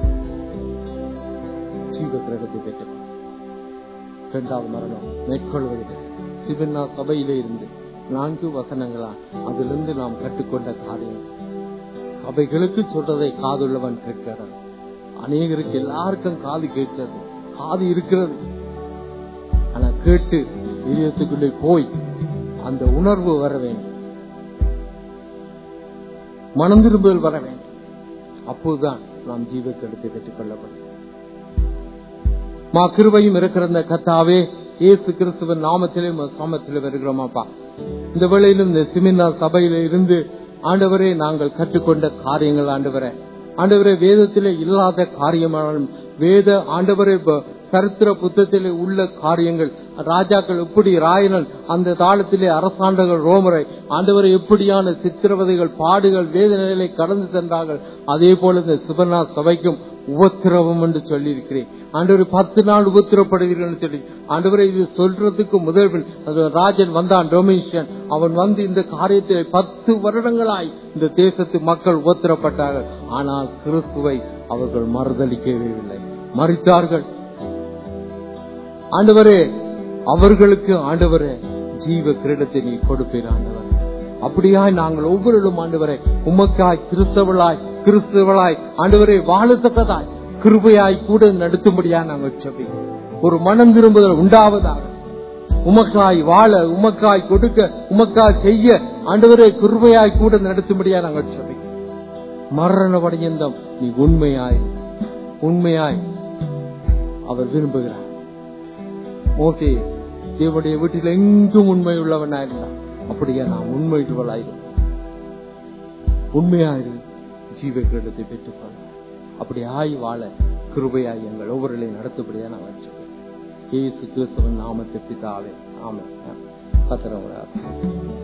ஜீவ கிரீடத்தை பெற்றுக்கொள்ள இரண்டாவது மரணம் மேற்கொள்வது சிவனா சபையிலே இருந்து நான்கு வசனங்களா அதிலிருந்து நாம் கற்றுக்கொண்ட காரியம் சபைகளுக்கு சொல்றதை காதுள்ளவன் கேட்கிறான் அநேகருக்கு எல்லாருக்கும் காது கேட்கிறது காது இருக்கிறது ஆனா கேட்டு இதயத்துக்குள்ளே போய் அந்த உணர்வு வர வேண்டும் மனம் திரும்புதல் வர வேண்டும் அப்போதுதான் நாம் ஜீவக்கெடுத்து பெற்றுக் கொள்ளப்படும் மா கிருபையும் இருக்கிற இந்த கத்தாவே இயேசு கிறிஸ்துவன் நாமத்திலே சாமத்திலே வருகிறோமாப்பா இந்த வேளையிலும் இந்த சிமினா சபையில இருந்து ஆண்டவரே நாங்கள் கற்றுக்கொண்ட காரியங்கள் ஆண்டவரே ஆண்டவரே வேதத்திலே இல்லாத காரியமானாலும் வேத ஆண்டவரே ப- சரித்திர புத்தகத்திலே உள்ள காரியங்கள் ராஜாக்கள் எப்படி ராயனன் அந்த காலத்திலே அரசாண்டர்கள் ரோமரை ஆண்டவரை எப்படியான சித்திரவதைகள் பாடுகள் வேதனைகளை கடந்து சென்றார்கள் அதே போல இந்த சிவனா சபைக்கும் உபத்திரவம் என்று சொல்லியிருக்கிறேன் ஆண்டவர் பத்து நாள் உபத்திரப்படுவீர்கள் என்று சொல்லி ஆண்டவரை இது சொல்றதுக்கு முதல் பின் அது ராஜன் வந்தான் டொமிஷன் அவன் வந்து இந்த காரியத்தை பத்து வருடங்களாய் இந்த தேசத்து மக்கள் உபத்திரப்பட்டார்கள் ஆனால் கிறிஸ்துவை அவர்கள் மறுதளிக்கவே இல்லை மறித்தார்கள் ஆண்டவரே அவர்களுக்கு ஆண்டவரே ஜீவ கிரீடத்தை நீ கொடுப்பீர் ஆண்டவர் அப்படியாய் நாங்கள் ஒவ்வொருவரும் ஆண்டவரே உமக்காய் கிறிஸ்தவளாய் கிறிஸ்தவளாய் ஆண்டவரை வாழத்தக்கதாய் கிருபையாய் கூட நடத்தும்படியா நாங்கள் செபி ஒரு மனம் திரும்புதல் உண்டாவதாக உமக்காய் வாழ உமக்காய் கொடுக்க உமக்காய் செய்ய ஆண்டவரை கிருபையாய் கூட நடத்தும்படியா நாங்கள் செபி மரண படையந்தம் நீ உண்மையாய் உண்மையாய் அவர் விரும்புகிறார் மோசே தேவனுடைய வீட்டில் எங்கும் உண்மை உள்ளவனா இருந்தான் அப்படியே நாம் உண்மை உள்ளவளாயிரும் உண்மையாயிரு ஜீவ கிரீடத்தை பெற்றுக்கொள்ள அப்படி ஆய் வாழ கிருபையாய் எங்கள் ஒவ்வொருளையும் நடத்தபடியா நான் வச்சுக்கோம் ஏசு கிறிஸ்தவன் நாமத்தை பிதாவே ஆமாம் கத்திரவங்க